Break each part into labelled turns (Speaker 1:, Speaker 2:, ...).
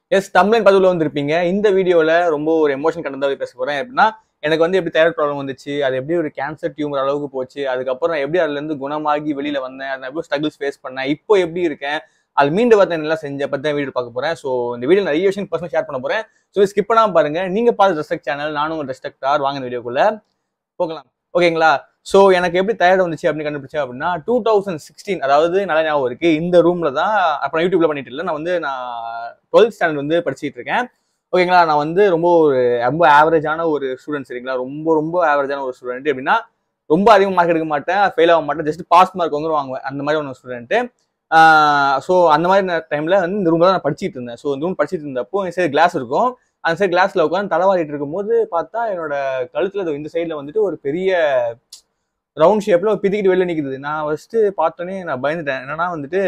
Speaker 1: S தமிழன் பதிவில் வந்திருப்பீங்க இந்த வீடியோவில் ரொம்ப ஒரு எமோஷன் கண்டதாக பேச போகிறேன் எப்படின்னா எனக்கு வந்து எப்படி தைராய்டு ப்ராப்ளம் வந்துச்சு அது எப்படி ஒரு கேன்சர் டியூமர் அளவுக்கு போச்சு அதுக்கப்புறம் நான் எப்படி அதுலேருந்து குணமாகி வெளியில் வந்தேன் அதை எப்படி ஸ்ட்ரகிள்ஸ் ஃபேஸ் பண்ணேன் இப்போ எப்படி இருக்கேன் அது மீண்டு பார்த்து நல்லா செஞ்ச பற்றி தான் வீடியோ பார்க்க போகிறேன் ஸோ இந்த வீடியோ நிறைய விஷயம் பர்சனல் ஷேர் பண்ண போகிறேன் ஸோ ஸ்கிப் பண்ணாம பாருங்க நீங்கள் பார்த்து ரெஸ்ட்ரக்ட் சேனல் நானும் ஒரு ரெஸ்ட்ரக்டார் வாங்க இந்த வீடியோக்குள்ள போகலாம் ஓகேங்களா ஸோ எனக்கு எப்படி தைராய்டு வந்துச்சு அப்படின்னு கண்டுபிடிச்சேன் அப்படின்னா டூ தௌசண்ட் சிக்ஸ்டீன் அதாவது நல்ல ஞாபகம் இருக்கு இந்த ரூம்ல தான் அப்புறம் யூடியூப்ல பண்ணிட்டு இல்லை நான் வந்து நான் டுவெல்த் ஸ்டாண்டர்ட் வந்து படிச்சிட்டு இருக்கேன் ஓகேங்களா நான் வந்து ரொம்ப ஒரு ரொம்ப ஆவரேஜான ஒரு ஸ்டூடெண்ட் சரிங்களா ரொம்ப ரொம்ப ஆவரேஜான ஒரு ஸ்டூடெண்ட் எப்படின்னா ரொம்ப அதிக மார்க் எடுக்க மாட்டேன் ஃபெயில் ஆக மாட்டேன் ஜஸ்ட் பாஸ் மார்க் வந்து வாங்குவேன் அந்த மாதிரி ஒரு ஸ்டூடெண்ட்டு ஸோ அந்த மாதிரி டைம்ல வந்து இந்த ரூம்ல தான் நான் படிச்சிட்டு இருந்தேன் ஸோ இந்த ரூம் படிச்சிட்டு இருந்தப்போ என் சைடு கிளாஸ் இருக்கும் அந்த சைடு கிளாஸ்ல உட்காந்து தலைவாரிட்டு இருக்கும்போது பார்த்தா என்னோட கழுத்துல இது இந்த சைடில் வந்துட்டு ஒரு பெரிய ரவுண்ட் ஷேப்ல ஒரு பிதிக்கிட்டு வெளில நிக்குது நான் ஃபர்ஸ்ட் பார்த்தோன்னே நான் பயந்துட்டேன் என்னன்னா வந்துட்டு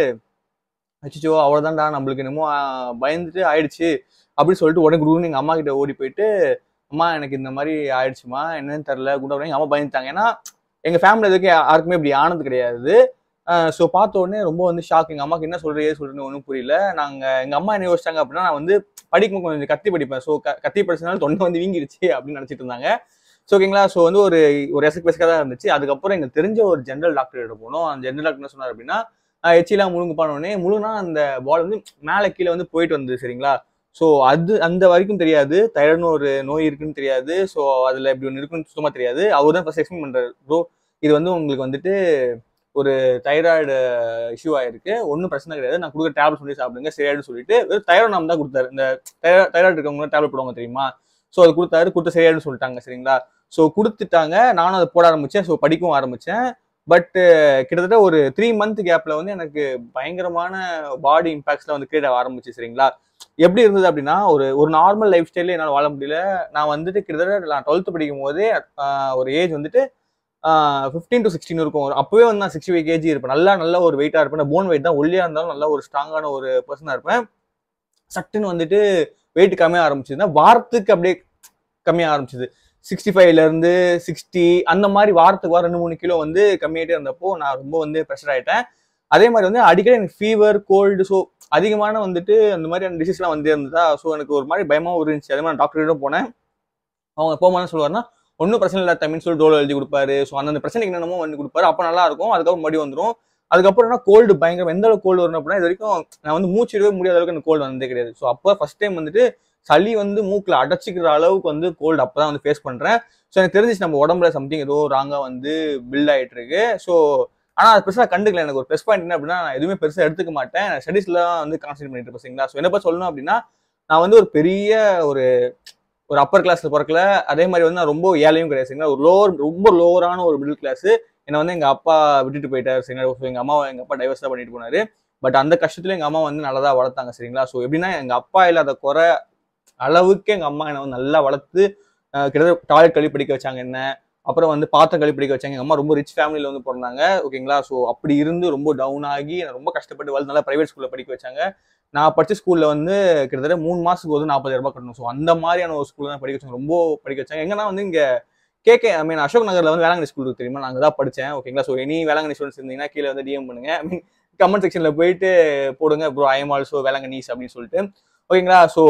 Speaker 1: அச்சோ அவ்வளோதான்டா நம்மளுக்கு என்னமோ ஆஹ், பயந்துட்டு ஆயிடுச்சு அப்படின்னு சொல்லிட்டு உடனே குருன்னு எங்கள் அம்மா கிட்ட ஓடி போயிட்டு அம்மா எனக்கு இந்த மாதிரி ஆயிடுச்சுமா என்னன்னு தெரில கூட உடனே எங்கள் அம்மா பயந்துட்டாங்க ஏன்னா எங்கள் ஃபேமிலி எதுக்கு யாருக்குமே இப்படி ஆனது கிடையாது ஸோ பார்த்த உடனே ரொம்ப வந்து ஷாக் எங்கள் அம்மாக்கு என்ன சொல்றது ஏது சொல்றேன்னு ஒன்றும் புரியல நாங்கள் எங்கள் அம்மா என்ன யோசிச்சாங்க அப்படின்னா நான் வந்து படிக்கும் கொஞ்சம் கத்தி படிப்பேன் ஸோ கத்தி படிச்சதுனால தொண்டை வந்து வீங்கிருச்சு அப்படின்னு நினச்சிட்டு இருந்தாங்க ஸோ ஓகேங்களா ஸோ வந்து ஒரு ஒரு எசக் பெசக்காக தான் இருந்துச்சு அதுக்கப்புறம் எங்களுக்கு தெரிஞ்ச ஒரு ஜென்ரல் டாக்டர் கிட்ட போனோம் அந்த ஜென்ரல் டாக்டர் என்ன சொன்னார் அப்படின்னா ஆஹ் எச்சிலாம் முழுங்கு பண்ணோடனே முழுனா அந்த பால் வந்து மேலே கீழே வந்து போயிட்டு வந்தது சரிங்களா ஸோ அது அந்த வரைக்கும் தெரியாது தைராய்டுன்னு ஒரு நோய் இருக்குன்னு தெரியாது ஸோ அதில் இப்படி ஒன்று இருக்குன்னு சுத்தமாக தெரியாது அவர் தான் ஃபர்ஸ்ட் எக்ஸ்பிளைன் பண்ணுறாரு ப்ரோ இது வந்து உங்களுக்கு வந்துட்டு ஒரு தைராய்டு இஷ்யூ ஆயிருக்கு ஒன்றும் பிரச்சனை கிடையாது நான் கொடுக்குற டேப்லெட் சொல்லி சாப்பிடுங்க சரியாயிடும் சொல்லிட்டு வெறும் தைராய்டு நாம் தான் கொடுத்தாரு இந்த தைராய்டு இருக்கவங்க டேப்லெட் போடுவாங்க தெரியுமா ஸோ அது கொடுத்தாரு கொடுத்து சரியாயிடும் சொல்லிட்டாங்க சரிங்களா ஸோ கொடுத்துட்டாங்க நானும் அதை போட ஆரம்பிச்சேன் ஸோ படிக்கவும் ஆரம்பிச்சேன் பட் கிட்டத்தட்ட ஒரு த்ரீ மந்த் கேப்ல வந்து எனக்கு பயங்கரமான பாடி இம்பாக்ட்ஸ்ல வந்து கிரியேட் ஆக ஆரம்பிச்சு சரிங்களா எப்படி இருந்தது அப்படின்னா ஒரு ஒரு நார்மல் லைஃப் ஸ்டைல என்னால் வாழ முடியல நான் வந்துட்டு கிட்டத்தட்ட நான் டுவெல்த் படிக்கும் போதே ஆஹ், ஒரு ஏஜ் வந்துட்டு ஃபிஃப்டீன் டு சிக்ஸ்டீன் இருக்கும் ஒரு அப்பவே வந்து நான் சிக்ஸ்டி ஃபைவ் கேஜி இருப்பேன் நல்லா நல்ல ஒரு வெயிட்டா இருப்பேன் போன் வெயிட் தான் ஒல்லியா இருந்தாலும் நல்ல ஒரு ஸ்ட்ராங்கான ஒரு பர்சனா இருப்பேன் சட்டுன்னு வந்துட்டு வெயிட் கம்மியாக ஆரம்பிச்சதுன்னா வாரத்துக்கு அப்படியே கம்மியாக ஆரம்பிச்சது சிக்ஸ்டி ஃபைவ்ல இருந்து சிக்ஸ்டி அந்த மாதிரி வாரத்துக்கு வாரம் ரெண்டு மூணு கிலோ வந்து கம்மியாயிட்டே இருந்தப்போ நான் ரொம்ப வந்து ப்ரெஷர் ஆயிட்டேன் அதே மாதிரி வந்து அடிக்கடி எனக்கு ஃபீவர் கோல்டு ஸோ அதிகமான வந்துட்டு அந்த மாதிரியான டிசீஸ்லாம் வந்து இருந்ததா ஸோ எனக்கு ஒரு மாதிரி பயமாவும் இருந்துச்சு அதே மாதிரி டாக்டர்கிட்ட போனேன் அவங்க போகும்போது சொல்லுவாருன்னா ஒன்றும் பிரச்சனை இல்லை தமிழ் சொல்லி டோல் எழுதி கொடுப்பாரு ஸோ அந்தந்த பிரச்சனைக்கு என்னென்னமோ வந்து கொடுப்பாரு அப்போ நல்லா இருக்கும் அதுக்கப்புறம் மறுபடியும் வந்துடும் அதுக்கப்புறம் என்ன கோல்டு பயங்கரம் எந்த அளவுக்கு கோல்டு வரும் அப்படின்னா இது வரைக்கும் நான் வந்து மூச்சிடவே முடியாத அளவுக்கு எனக்கு கோல்டு வந்ததே கிடையாது ஸோ அப்போ ஃபர்ஸ்ட் டைம் வந்துட்டு சளி வந்து மூக்கில் அடைச்சிக்கிற அளவுக்கு வந்து கோல்டு அப்போ தான் வந்து ஃபேஸ் பண்ணுறேன் ஸோ எனக்கு தெரிஞ்சிச்சு நம்ம உடம்புல சம்திங் ஏதோ ராங்காக வந்து பில்ட் ஆகிட்டு இருக்கு ஸோ ஆனால் அது பெருசாக கண்டுக்கல எனக்கு ஒரு ப்ளஸ் பாயிண்ட் என்ன அப்படின்னா நான் எதுவுமே பெருசாக எடுத்துக்க மாட்டேன் ஸ்டடீஸ்ல தான் வந்து கான்சென்ட்ரேட் பண்ணிட்டு இருப்பேன் சரிங்களா ஸோ என்ன பத்தி சொல்லணும் அப்படின்னா நான் வந்து ஒரு பெரிய ஒரு ஒரு அப்பர் கிளாஸ்ல பிறக்கல அதே மாதிரி வந்து நான் ரொம்ப ஏழையும் கிடையாது சரிங்களா ஒரு லோவர் ரொம்ப லோவரான ஒரு மிடில் கிளாஸ் என்னை வந்து எங்க அப்பா விட்டுட்டு போயிட்டாரு சரிங்களா So, எங்க அம்மா எங்க அப்பா டைவர்ஸ் தான் பண்ணிட்டு போனாரு பட் அந்த கஷ்டத்துல எங்க அம்மா வந்து நல்லதா வளர்த்தாங்க சரிங்களா ஸோ எப்படின்னா எங்க அப்பா இல்லாத குறை அளவுக்கு எங்க அம்மா என்னை வந்து நல்லா வளர்த்து அஹ், கிட்டத்தட்ட டாய்லெட் கழுவி படிக்க வச்சாங்க என்ன அப்புறம் வந்து பாத்திரம் கழுவி படிக்க வச்சாங்க எங்க அம்மா ரொம்ப ரிச் ஃபேமிலியில வந்து பிறந்தாங்க ஓகேங்களா ஸோ அப்படி இருந்து ரொம்ப டவுன் ஆகி என்னை ரொம்ப கஷ்டப்பட்டு வளர்த்து நல்லா பிரைவேட் ஸ்கூல்ல படிக்க வச்சாங்க நான் படிச்ச ஸ்கூல்ல வந்து கிட்டத்தட்ட மூணு மாசத்துக்கு வந்து நாற்பதாயிரம் ரூபாய் கட்டணும் ஸோ அந்த மாதிரியான ஒரு ஸ்கூல்ல தான் படிக்க வச்சாங்க ரொம்ப படிக்க வச்சாங்க எங்கன்னா வந்து இங்க கேகே ஐ மீன் அசோக் நகர்ல வந்து வேளாங்கண்ணி ஸ்கூல் இருக்கு தெரியுமா நான் அங்கே தான் படித்தேன் ஓகேங்களா ஸோ எனி வேளாங்கண்ணி ஸ்டூடெண்ட்ஸ் இருந்தீங்கன்னா கீழே வந்து டிஎம் பண்ணுங்க ஐ மீன் கமெண்ட் செக்ஷன்ல போயிட்டு போடுங்க ப்ரோ ஐ எம் ஆல்சோ வேளாங்கண்ணிஸ் அப்படின்னு சொல்லிட்டு ஓகேங்களா ஸோ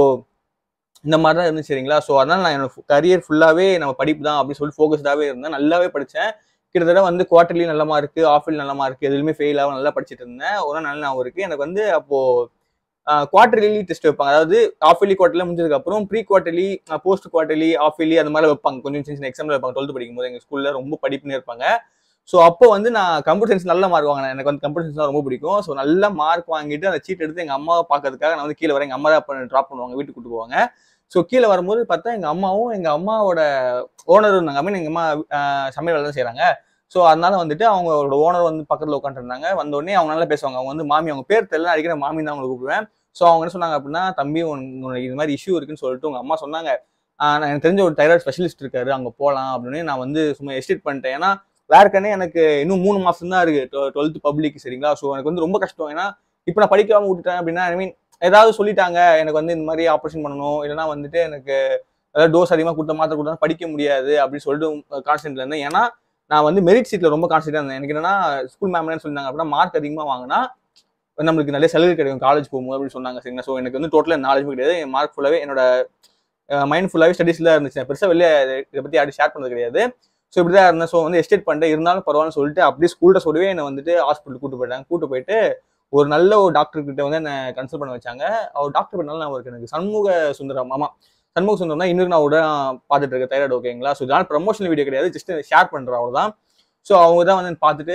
Speaker 1: இந்த மாதிரி தான் இருந்துச்சு சரிங்களா ஸோ அதனால நான் என்னோட கரியர் ஃபுல்லாகவே நம்ம படிப்பு தான் அப்படின்னு சொல்லி ஃபோக்கஸ்டாகவே இருந்தேன் நல்லாவே படித்தேன் கிட்டத்தட்ட வந்து குவார்டர்லி நல்ல மார்க்கு ஆஃபில் நல்ல மார்க் எதுவுமே ஃபெயில் ஆகும் நல்லா படிச்சுட்டு இருந்தேன் ஒரு நாள் நல்ல ஞாபகம் இருக்கு எனக்கு வந்து அப்போ குவார்டர்லி டெஸ்ட் வைப்பாங்க அதாவது ஆஃபிலி குவார்டர்ல முடிஞ்சதுக்கு அப்புறம் pre quarterly post quarterly half yearly அந்த மாதிரி வைப்பாங்க கொஞ்சம் சின்ன சின்ன எக்ஸாம்ல வைப்பாங்க டுவெல்த் படிக்கும் போது எங்க ஸ்கூல்ல ரொம்ப படிப்புன்னு இருப்பாங்க ஸோ அப்போ வந்து நான் கம்ப்யூட்டர் சயின்ஸ் நல்ல மார்க் வாங்கினேன் எனக்கு வந்து கம்ப்யூட்டர் சயின்ஸ் ரொம்ப பிடிக்கும் ஸோ நல்ல மார்க் வாங்கிட்டு அந்த சீட் எடுத்து எங்க அம்மாவை பார்க்கறதுக்காக நான் வந்து கீழே வரேன் எங்க அம்மா தான் ட்ராப் பண்ணுவாங்க வீட்டுக்கு கூட்டு போவாங்க ஸோ கீழே வரும்போது பார்த்தா எங்க அம்மாவும் எங்க அம்மாவோட ஓனர் இருந்தாங்க ஐ மீன் எங்க அம்மா ஆஹ், சமையல் வேலை தான் செய்றாங்க ஸோ அதனால வந்துட்டு அவங்களோட ஓனர் வந்து பக்கத்தில் உட்காந்துருந்தாங்க வந்த உடனே அவங்க நல்லா பேசுவாங்க அவங்க வந்து மாமி அவங்க பேர் தெரியல அடிக்கிற மாமி தான் அவங்களை கூப்பிடுவேன் ஸோ அவங்க என்ன சொன்னாங்க அப்படின்னா தம்பி உன்- உனக்கு இது மாதிரி இஷ்யூ இருக்குன்னு சொல்லிட்டு உங்க அம்மா சொன்னாங்க ஆஹ், நான் எனக்கு தெரிஞ்ச ஒரு தைராய்டு ஸ்பெஷலிஸ்ட் இருக்காரு அங்கே போகலாம் அப்படின்னு நான் வந்து சும்மா எஸ்டேட் பண்ணிட்டேன் ஏன்னா வேர்க்கனே எனக்கு இன்னும் மூணு மாசம் தான் இருக்கு டுவெல்த் பப்ளிக் சரிங்களா ஸோ எனக்கு வந்து ரொம்ப கஷ்டம் ஏன்னா இப்போ நான் படிக்காம விட்டுட்டேன் அப்படின்னா ஐ மீன் ஏதாவது சொல்லிட்டாங்க எனக்கு வந்து இந்த மாதிரி ஆப்ரேஷன் பண்ணணும் இல்லைன்னா வந்துட்டு எனக்கு ஏதாவது டோஸ் அதிகமாக கொடுத்த மாத்திரை கொடுத்தா படிக்க முடியாது அப்படின்னு சொல்லிட்டு கான்சென்ட்ல இருந்தேன் ஏன்னா நான் வந்து மெரிட் சீட்ல ரொம்ப கான்சென்ட்ரா இருந்தேன் எனக்கு என்னன்னா ஸ்கூல் மேம் என்ன சொல்லியிருந்தாங்க அப்படின்னா மார்க் அதிகமாக வாங்கினா நம்மளுக்கு நிறைய சலுகை கிடைக்கும் காலேஜ் போகும்போது அப்படின்னு சொன்னாங்க சரிங்களா ஸோ எனக்கு வந்து டோட்டலாக நாலேஜ் கிடையாது என் மார்க் ஃபுல்லாகவே என்னோட மைண்ட் ஃபுல்லாகவே ஸ்டடீஸில் இருந்துச்சு பெருசாக வெளியே இதை பற்றி யாரும் ஷேர் பண்ணது கிடையாது ஸோ இப்படி தான் இருந்தேன் ஸோ வந்து எஸ்டேட் பண்ணிட்டு இருந்தாலும் பரவாயில்லன்னு சொல்லிட்டு அப்படியே ஸ்கூல்கிட்ட சொல்லவே என்னை வந்துட்டு ஹாஸ்பிட்டல் கூட்டு போயிட்டாங்க கூட்டு போயிட்டு ஒரு நல்ல ஒரு டாக்டர் கிட்ட வந்து என்னை கன்சல்ட் பண்ண வச்சாங்க அவர் டாக்டர் பண்ணாலும் நான் அவருக்கு எனக்கு சண்முக சுந்தரம் ஆமா சண்முக சுந்தரம் தான் இன்னொரு நான் உட பார்த்துட்டு இருக்கேன் தைராய்டு ஓகேங்களா ஸோ இதெல்லாம் ப்ரமோஷனல் வீடியோ கிடையாது ஜஸ்ட் ஷேர் பண்ணுறேன் அவ்வளோதான் ஸோ அவங்க தான் வந்து பார்த்துட்டு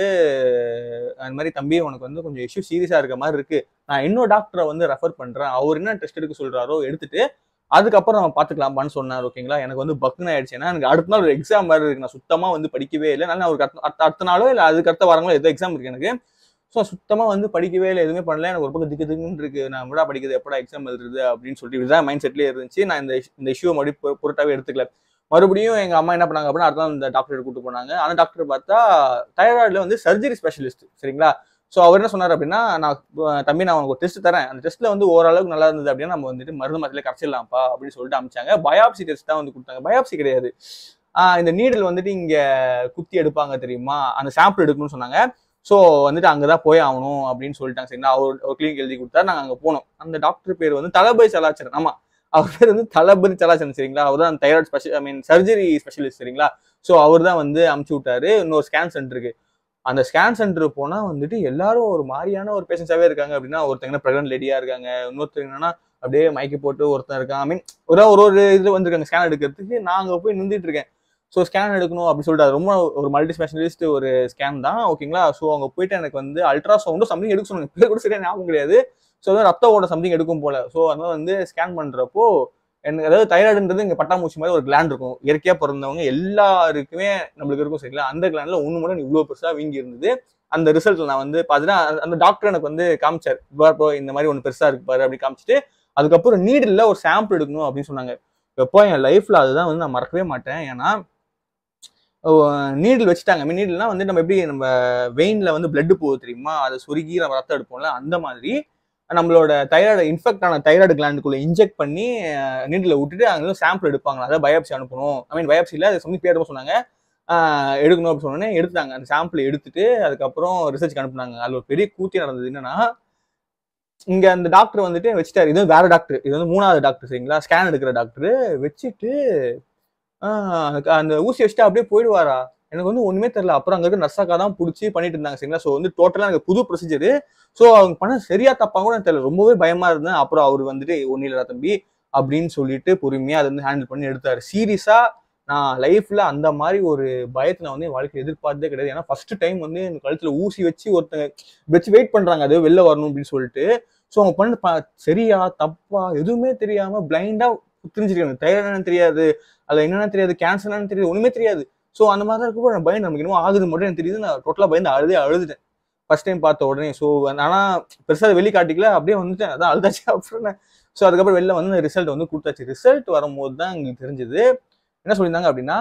Speaker 1: அந்த மாதிரி தம்பி உனக்கு வந்து கொஞ்சம் இஷ்யூ சீரியஸாக இருக்க மாதிரி இருக்கு நான் இன்னொரு டாக்டரை வந்து ரெஃபர் பண்ணுறேன் அவர் என்ன டெஸ்ட் எடுக்க சொல்றாரோ எடுத்துட்டு அதுக்கப்புறம் நம்ம பார்த்துக்கலாமான்னு சொன்னார் ஓகேங்களா எனக்கு வந்து பக்குன்னு ஆயிடுச்சு ஏன்னா எனக்கு அடுத்த நாள் ஒரு எக்ஸாம் வேறு இருக்கு நான் சுத்தமாக வந்து படிக்கவே இல்லை நான் ஒரு அடுத்த அடுத்த நாளோ இல்லை அதுக்கு அடுத்த வாரங்களோ ஏதோ எக்ஸாம் இருக்கு எனக்கு ஸோ சுத்தமாக வந்து படிக்கவே இல்லை எதுவுமே பண்ணல எனக்கு ஒரு பக்கம் திக்கு திக்குன்னு இருக்கு நான் விடா படிக்கிறது எப்படா எக்ஸாம் எழுதுறது அப்படின்னு சொல்லிட்டு இதுதான் மைண்ட் செட்லேயே இருந்துச்சு நான் இந்த இந்த இஷ்யூவை மறுபடியும் பொருட்டாவே எடுத்துக்கல மறுபடியும் எங்க அம்மா என்ன பண்ணாங்க அப்படின்னா அடுத்த இந்த டாக்டர் கூட்டு போனாங்க அந்த டாக்டர் பார்த்தா தைராய்டுல வந்து சர்ஜரி ஸ்பெஷலிஸ்ட் சரிங்களா ஸோ அவர் என்ன சொன்னார் அப்படின்னா நான் தம்பி நான் உனக்கு டெஸ்ட் தரேன் அந்த டெஸ்ட்ல வந்து ஓரளவுக்கு நல்லா இருந்தது அப்படின்னா நம்ம வந்துட்டு மருந்து மாத்திலே கரைச்சிடலாம்ப்பா அப்படின்னு சொல்லிட்டு அமிச்சாங்க பயாப்சி டெஸ்ட் தான் வந்து கொடுத்தாங்க பயாப்சி கிடையாது இந்த நீடில் வந்துட்டு இங்க குத்தி எடுப்பாங்க தெரியுமா அந்த சாம்பிள் எடுக்கணும்னு சொன்னாங்க ஸோ வந்துட்டு அங்கே தான் போய் ஆகணும் அப்படின்னு சொல்லிட்டாங்க சரிங்களா அவர் ஒரு கிளினிக் எழுதி கொடுத்தா நாங்கள் அங்கே போனோம் அந்த டாக்டர் பேர் வந்து தளபதி சலாச்சரன் ஆமா அவர் பேர் வந்து தளபதி சலாச்சரன் சரிங்களா அவர் தான் thyroid special I mean surgery specialist சரிங்களா ஸோ அவர் தான் வந்து அமுச்சு விட்டாரு இன்னொரு ஸ்கேன் சென்டருக்கு அந்த ஸ்கேன் சென்டர் போனா வந்துட்டு எல்லாரும் ஒரு மாதிரியான ஒரு பேஷன்ஸாவே இருக்காங்க அப்படின்னா ஒருத்தங்க ப்ரெக்னென்ட் லேடியா இருக்காங்க இன்னொருத்தர் என்னன்னா அப்படியே மயக்கி போட்டு ஒருத்தன் இருக்கான் ஐ மீன் ஒரு ஒரு ஒரு இது வந்திருக்காங்க ஸ்கேன் எடுக்கிறதுக்கு நான் அங்கே போய் நின்றுட்டு இருக்கேன் ஸோ ஸ்கேன் எடுக்கணும் அப்படின்னு சொல்லிட்டு ரொம்ப ஒரு மல்டி ஸ்பெஷலிஸ்ட் ஒரு ஸ்கேன் தான் ஓகேங்களா ஸோ அங்கே போயிட்டு எனக்கு வந்து அல்ட்ராசவுண்டும் சம்திங் எடுக்க சொன்னாங்க பேர் கூட சரியா ஞாபகம் கிடையாது ஸோ அதாவது ரத்த ஓட சம்திங் எடுக்கும் போல ஸோ அதனால வந்து ஸ்கேன் பண்றப்போ எனக்கு அதாவது தைராய்டுன்றது இங்கே பட்டாமூச்சி மாதிரி ஒரு கிளாண்ட் இருக்கும் இயற்கையாக பிறந்தவங்க எல்லாருக்குமே நம்மளுக்கு இருக்கும் சரிங்களா அந்த கிளாண்ட்ல ஒன்று மட்டும் இவ்வளோ பெருசாக வீங்கி இருந்தது அந்த ரிசல்ட்ல நான் வந்து பார்த்தீங்கன்னா அந்த டாக்டர் எனக்கு வந்து காமிச்சார் இப்போ இந்த மாதிரி ஒன்று பெருசா இருக்கு பாரு அப்படி காமிச்சிட்டு அதுக்கப்புறம் நீடில் ஒரு சாம்பிள் எடுக்கணும் அப்படின்னு சொன்னாங்க எப்போ என் லைஃப்ல அதுதான் வந்து நான் மறக்கவே மாட்டேன் ஏன்னா நீடில் வச்சுட்டாங்க மீன் நீடில்னா வந்து நம்ம எப்படி நம்ம வெயின்ல வந்து பிளட் போகுது தெரியுமா அதை சொருகி நம்ம ரத்தம் எடுப்போம்ல அந்த மாதிரி நம்மளோட தைராய்டு இன்ஃபெக்ட் ஆன தைராய்டு கிளாண்டுக்குள்ள இன்ஜெக்ட் பண்ணி நீடில் விட்டுட்டு அங்கே சாம்பிள் எடுப்பாங்க அதாவது பயாப்சி அனுப்பணும் ஐ மீன் பயாப்சியில் அது சம்திங் பேர் சொன்னாங்க எடுக்கணும் அப்படின்னு சொன்னோன்னே எடுத்தாங்க அந்த சாம்பிள் எடுத்துட்டு அதுக்கப்புறம் ரிசர்ச்சுக்கு அனுப்புனாங்க அதில் ஒரு பெரிய கூத்தி நடந்தது என்னன்னா இங்க அந்த டாக்டர் வந்துட்டு வச்சுட்டாரு இது வேற டாக்டர் இது வந்து மூணாவது டாக்டர் சரிங்களா ஸ்கேன் எடுக்கிற டாக்டர் வச்சுட்டு அந்த ஊசி வச்சுட்டு அப்படியே போயிடுவாரா எனக்கு வந்து ஒண்ணுமே தெரியல அப்புறம் அங்க இருக்க நர்ஸாக்கா தான் பிடிச்சி பண்ணிட்டு இருந்தாங்க சரிங்களா ஸோ வந்து டோட்டலா எனக்கு புது ப்ரொசீஜர் ஸோ அவங்க பண்ண சரியா தப்பா கூட எனக்கு தெரியல ரொம்பவே பயமா இருந்தேன் அப்புறம் அவர் வந்துட்டு ஒன்னும் இல்லடா தம்பி அப்படின்னு சொல்லிட்டு பொறுமையா அதை வந்து ஹேண்டில் பண்ணி எடுத்தாரு சீரியஸா நான் லைஃப்ல அந்த மாதிரி ஒரு பயத்தை நான் வந்து வாழ்க்கை எதிர்பார்த்ததே கிடையாது ஏன்னா ஃபர்ஸ்ட் டைம் வந்து எனக்கு கழுத்துல ஊசி வச்சு ஒருத்தங்க வச்சு வெயிட் பண்றாங்க அது வெளில வரணும் அப்படின்னு சொல்லிட்டு ஸோ அவங்க பண்ண சரியா தப்பா எதுவுமே தெரியாம பிளைண்டா தெரிஞ்சிருக்காங்க தைராய்டு தெரியாது அதுல என்னென்ன தெரியாது கேன்சர் தெரியாது ஒண்ணுமே தெரியாது ஸோ அந்த மாதிரி தான் இருக்கப்போ நான் பயந்து நமக்கு என்னமோ ஆகுது மட்டும் எனக்கு தெரியுது நான் டோட்டலா பயந்து அழுதே அழுதுட்டேன் ஃபர்ஸ்ட் டைம் பார்த்த உடனே ஸோ ஆனா பெருசா வெளி காட்டிக்கல அப்படியே வந்துட்டேன் அதான் அழுதாச்சு அப்புறம் ஸோ அதுக்கப்புறம் வெளில வந்து ரிசல்ட் வந்து கொடுத்தாச்சு ரிசல்ட் வரும்போது தான் எங்களுக்கு தெரிஞ்சது என்ன சொல்லியிருந்தாங்க அப்படின்னா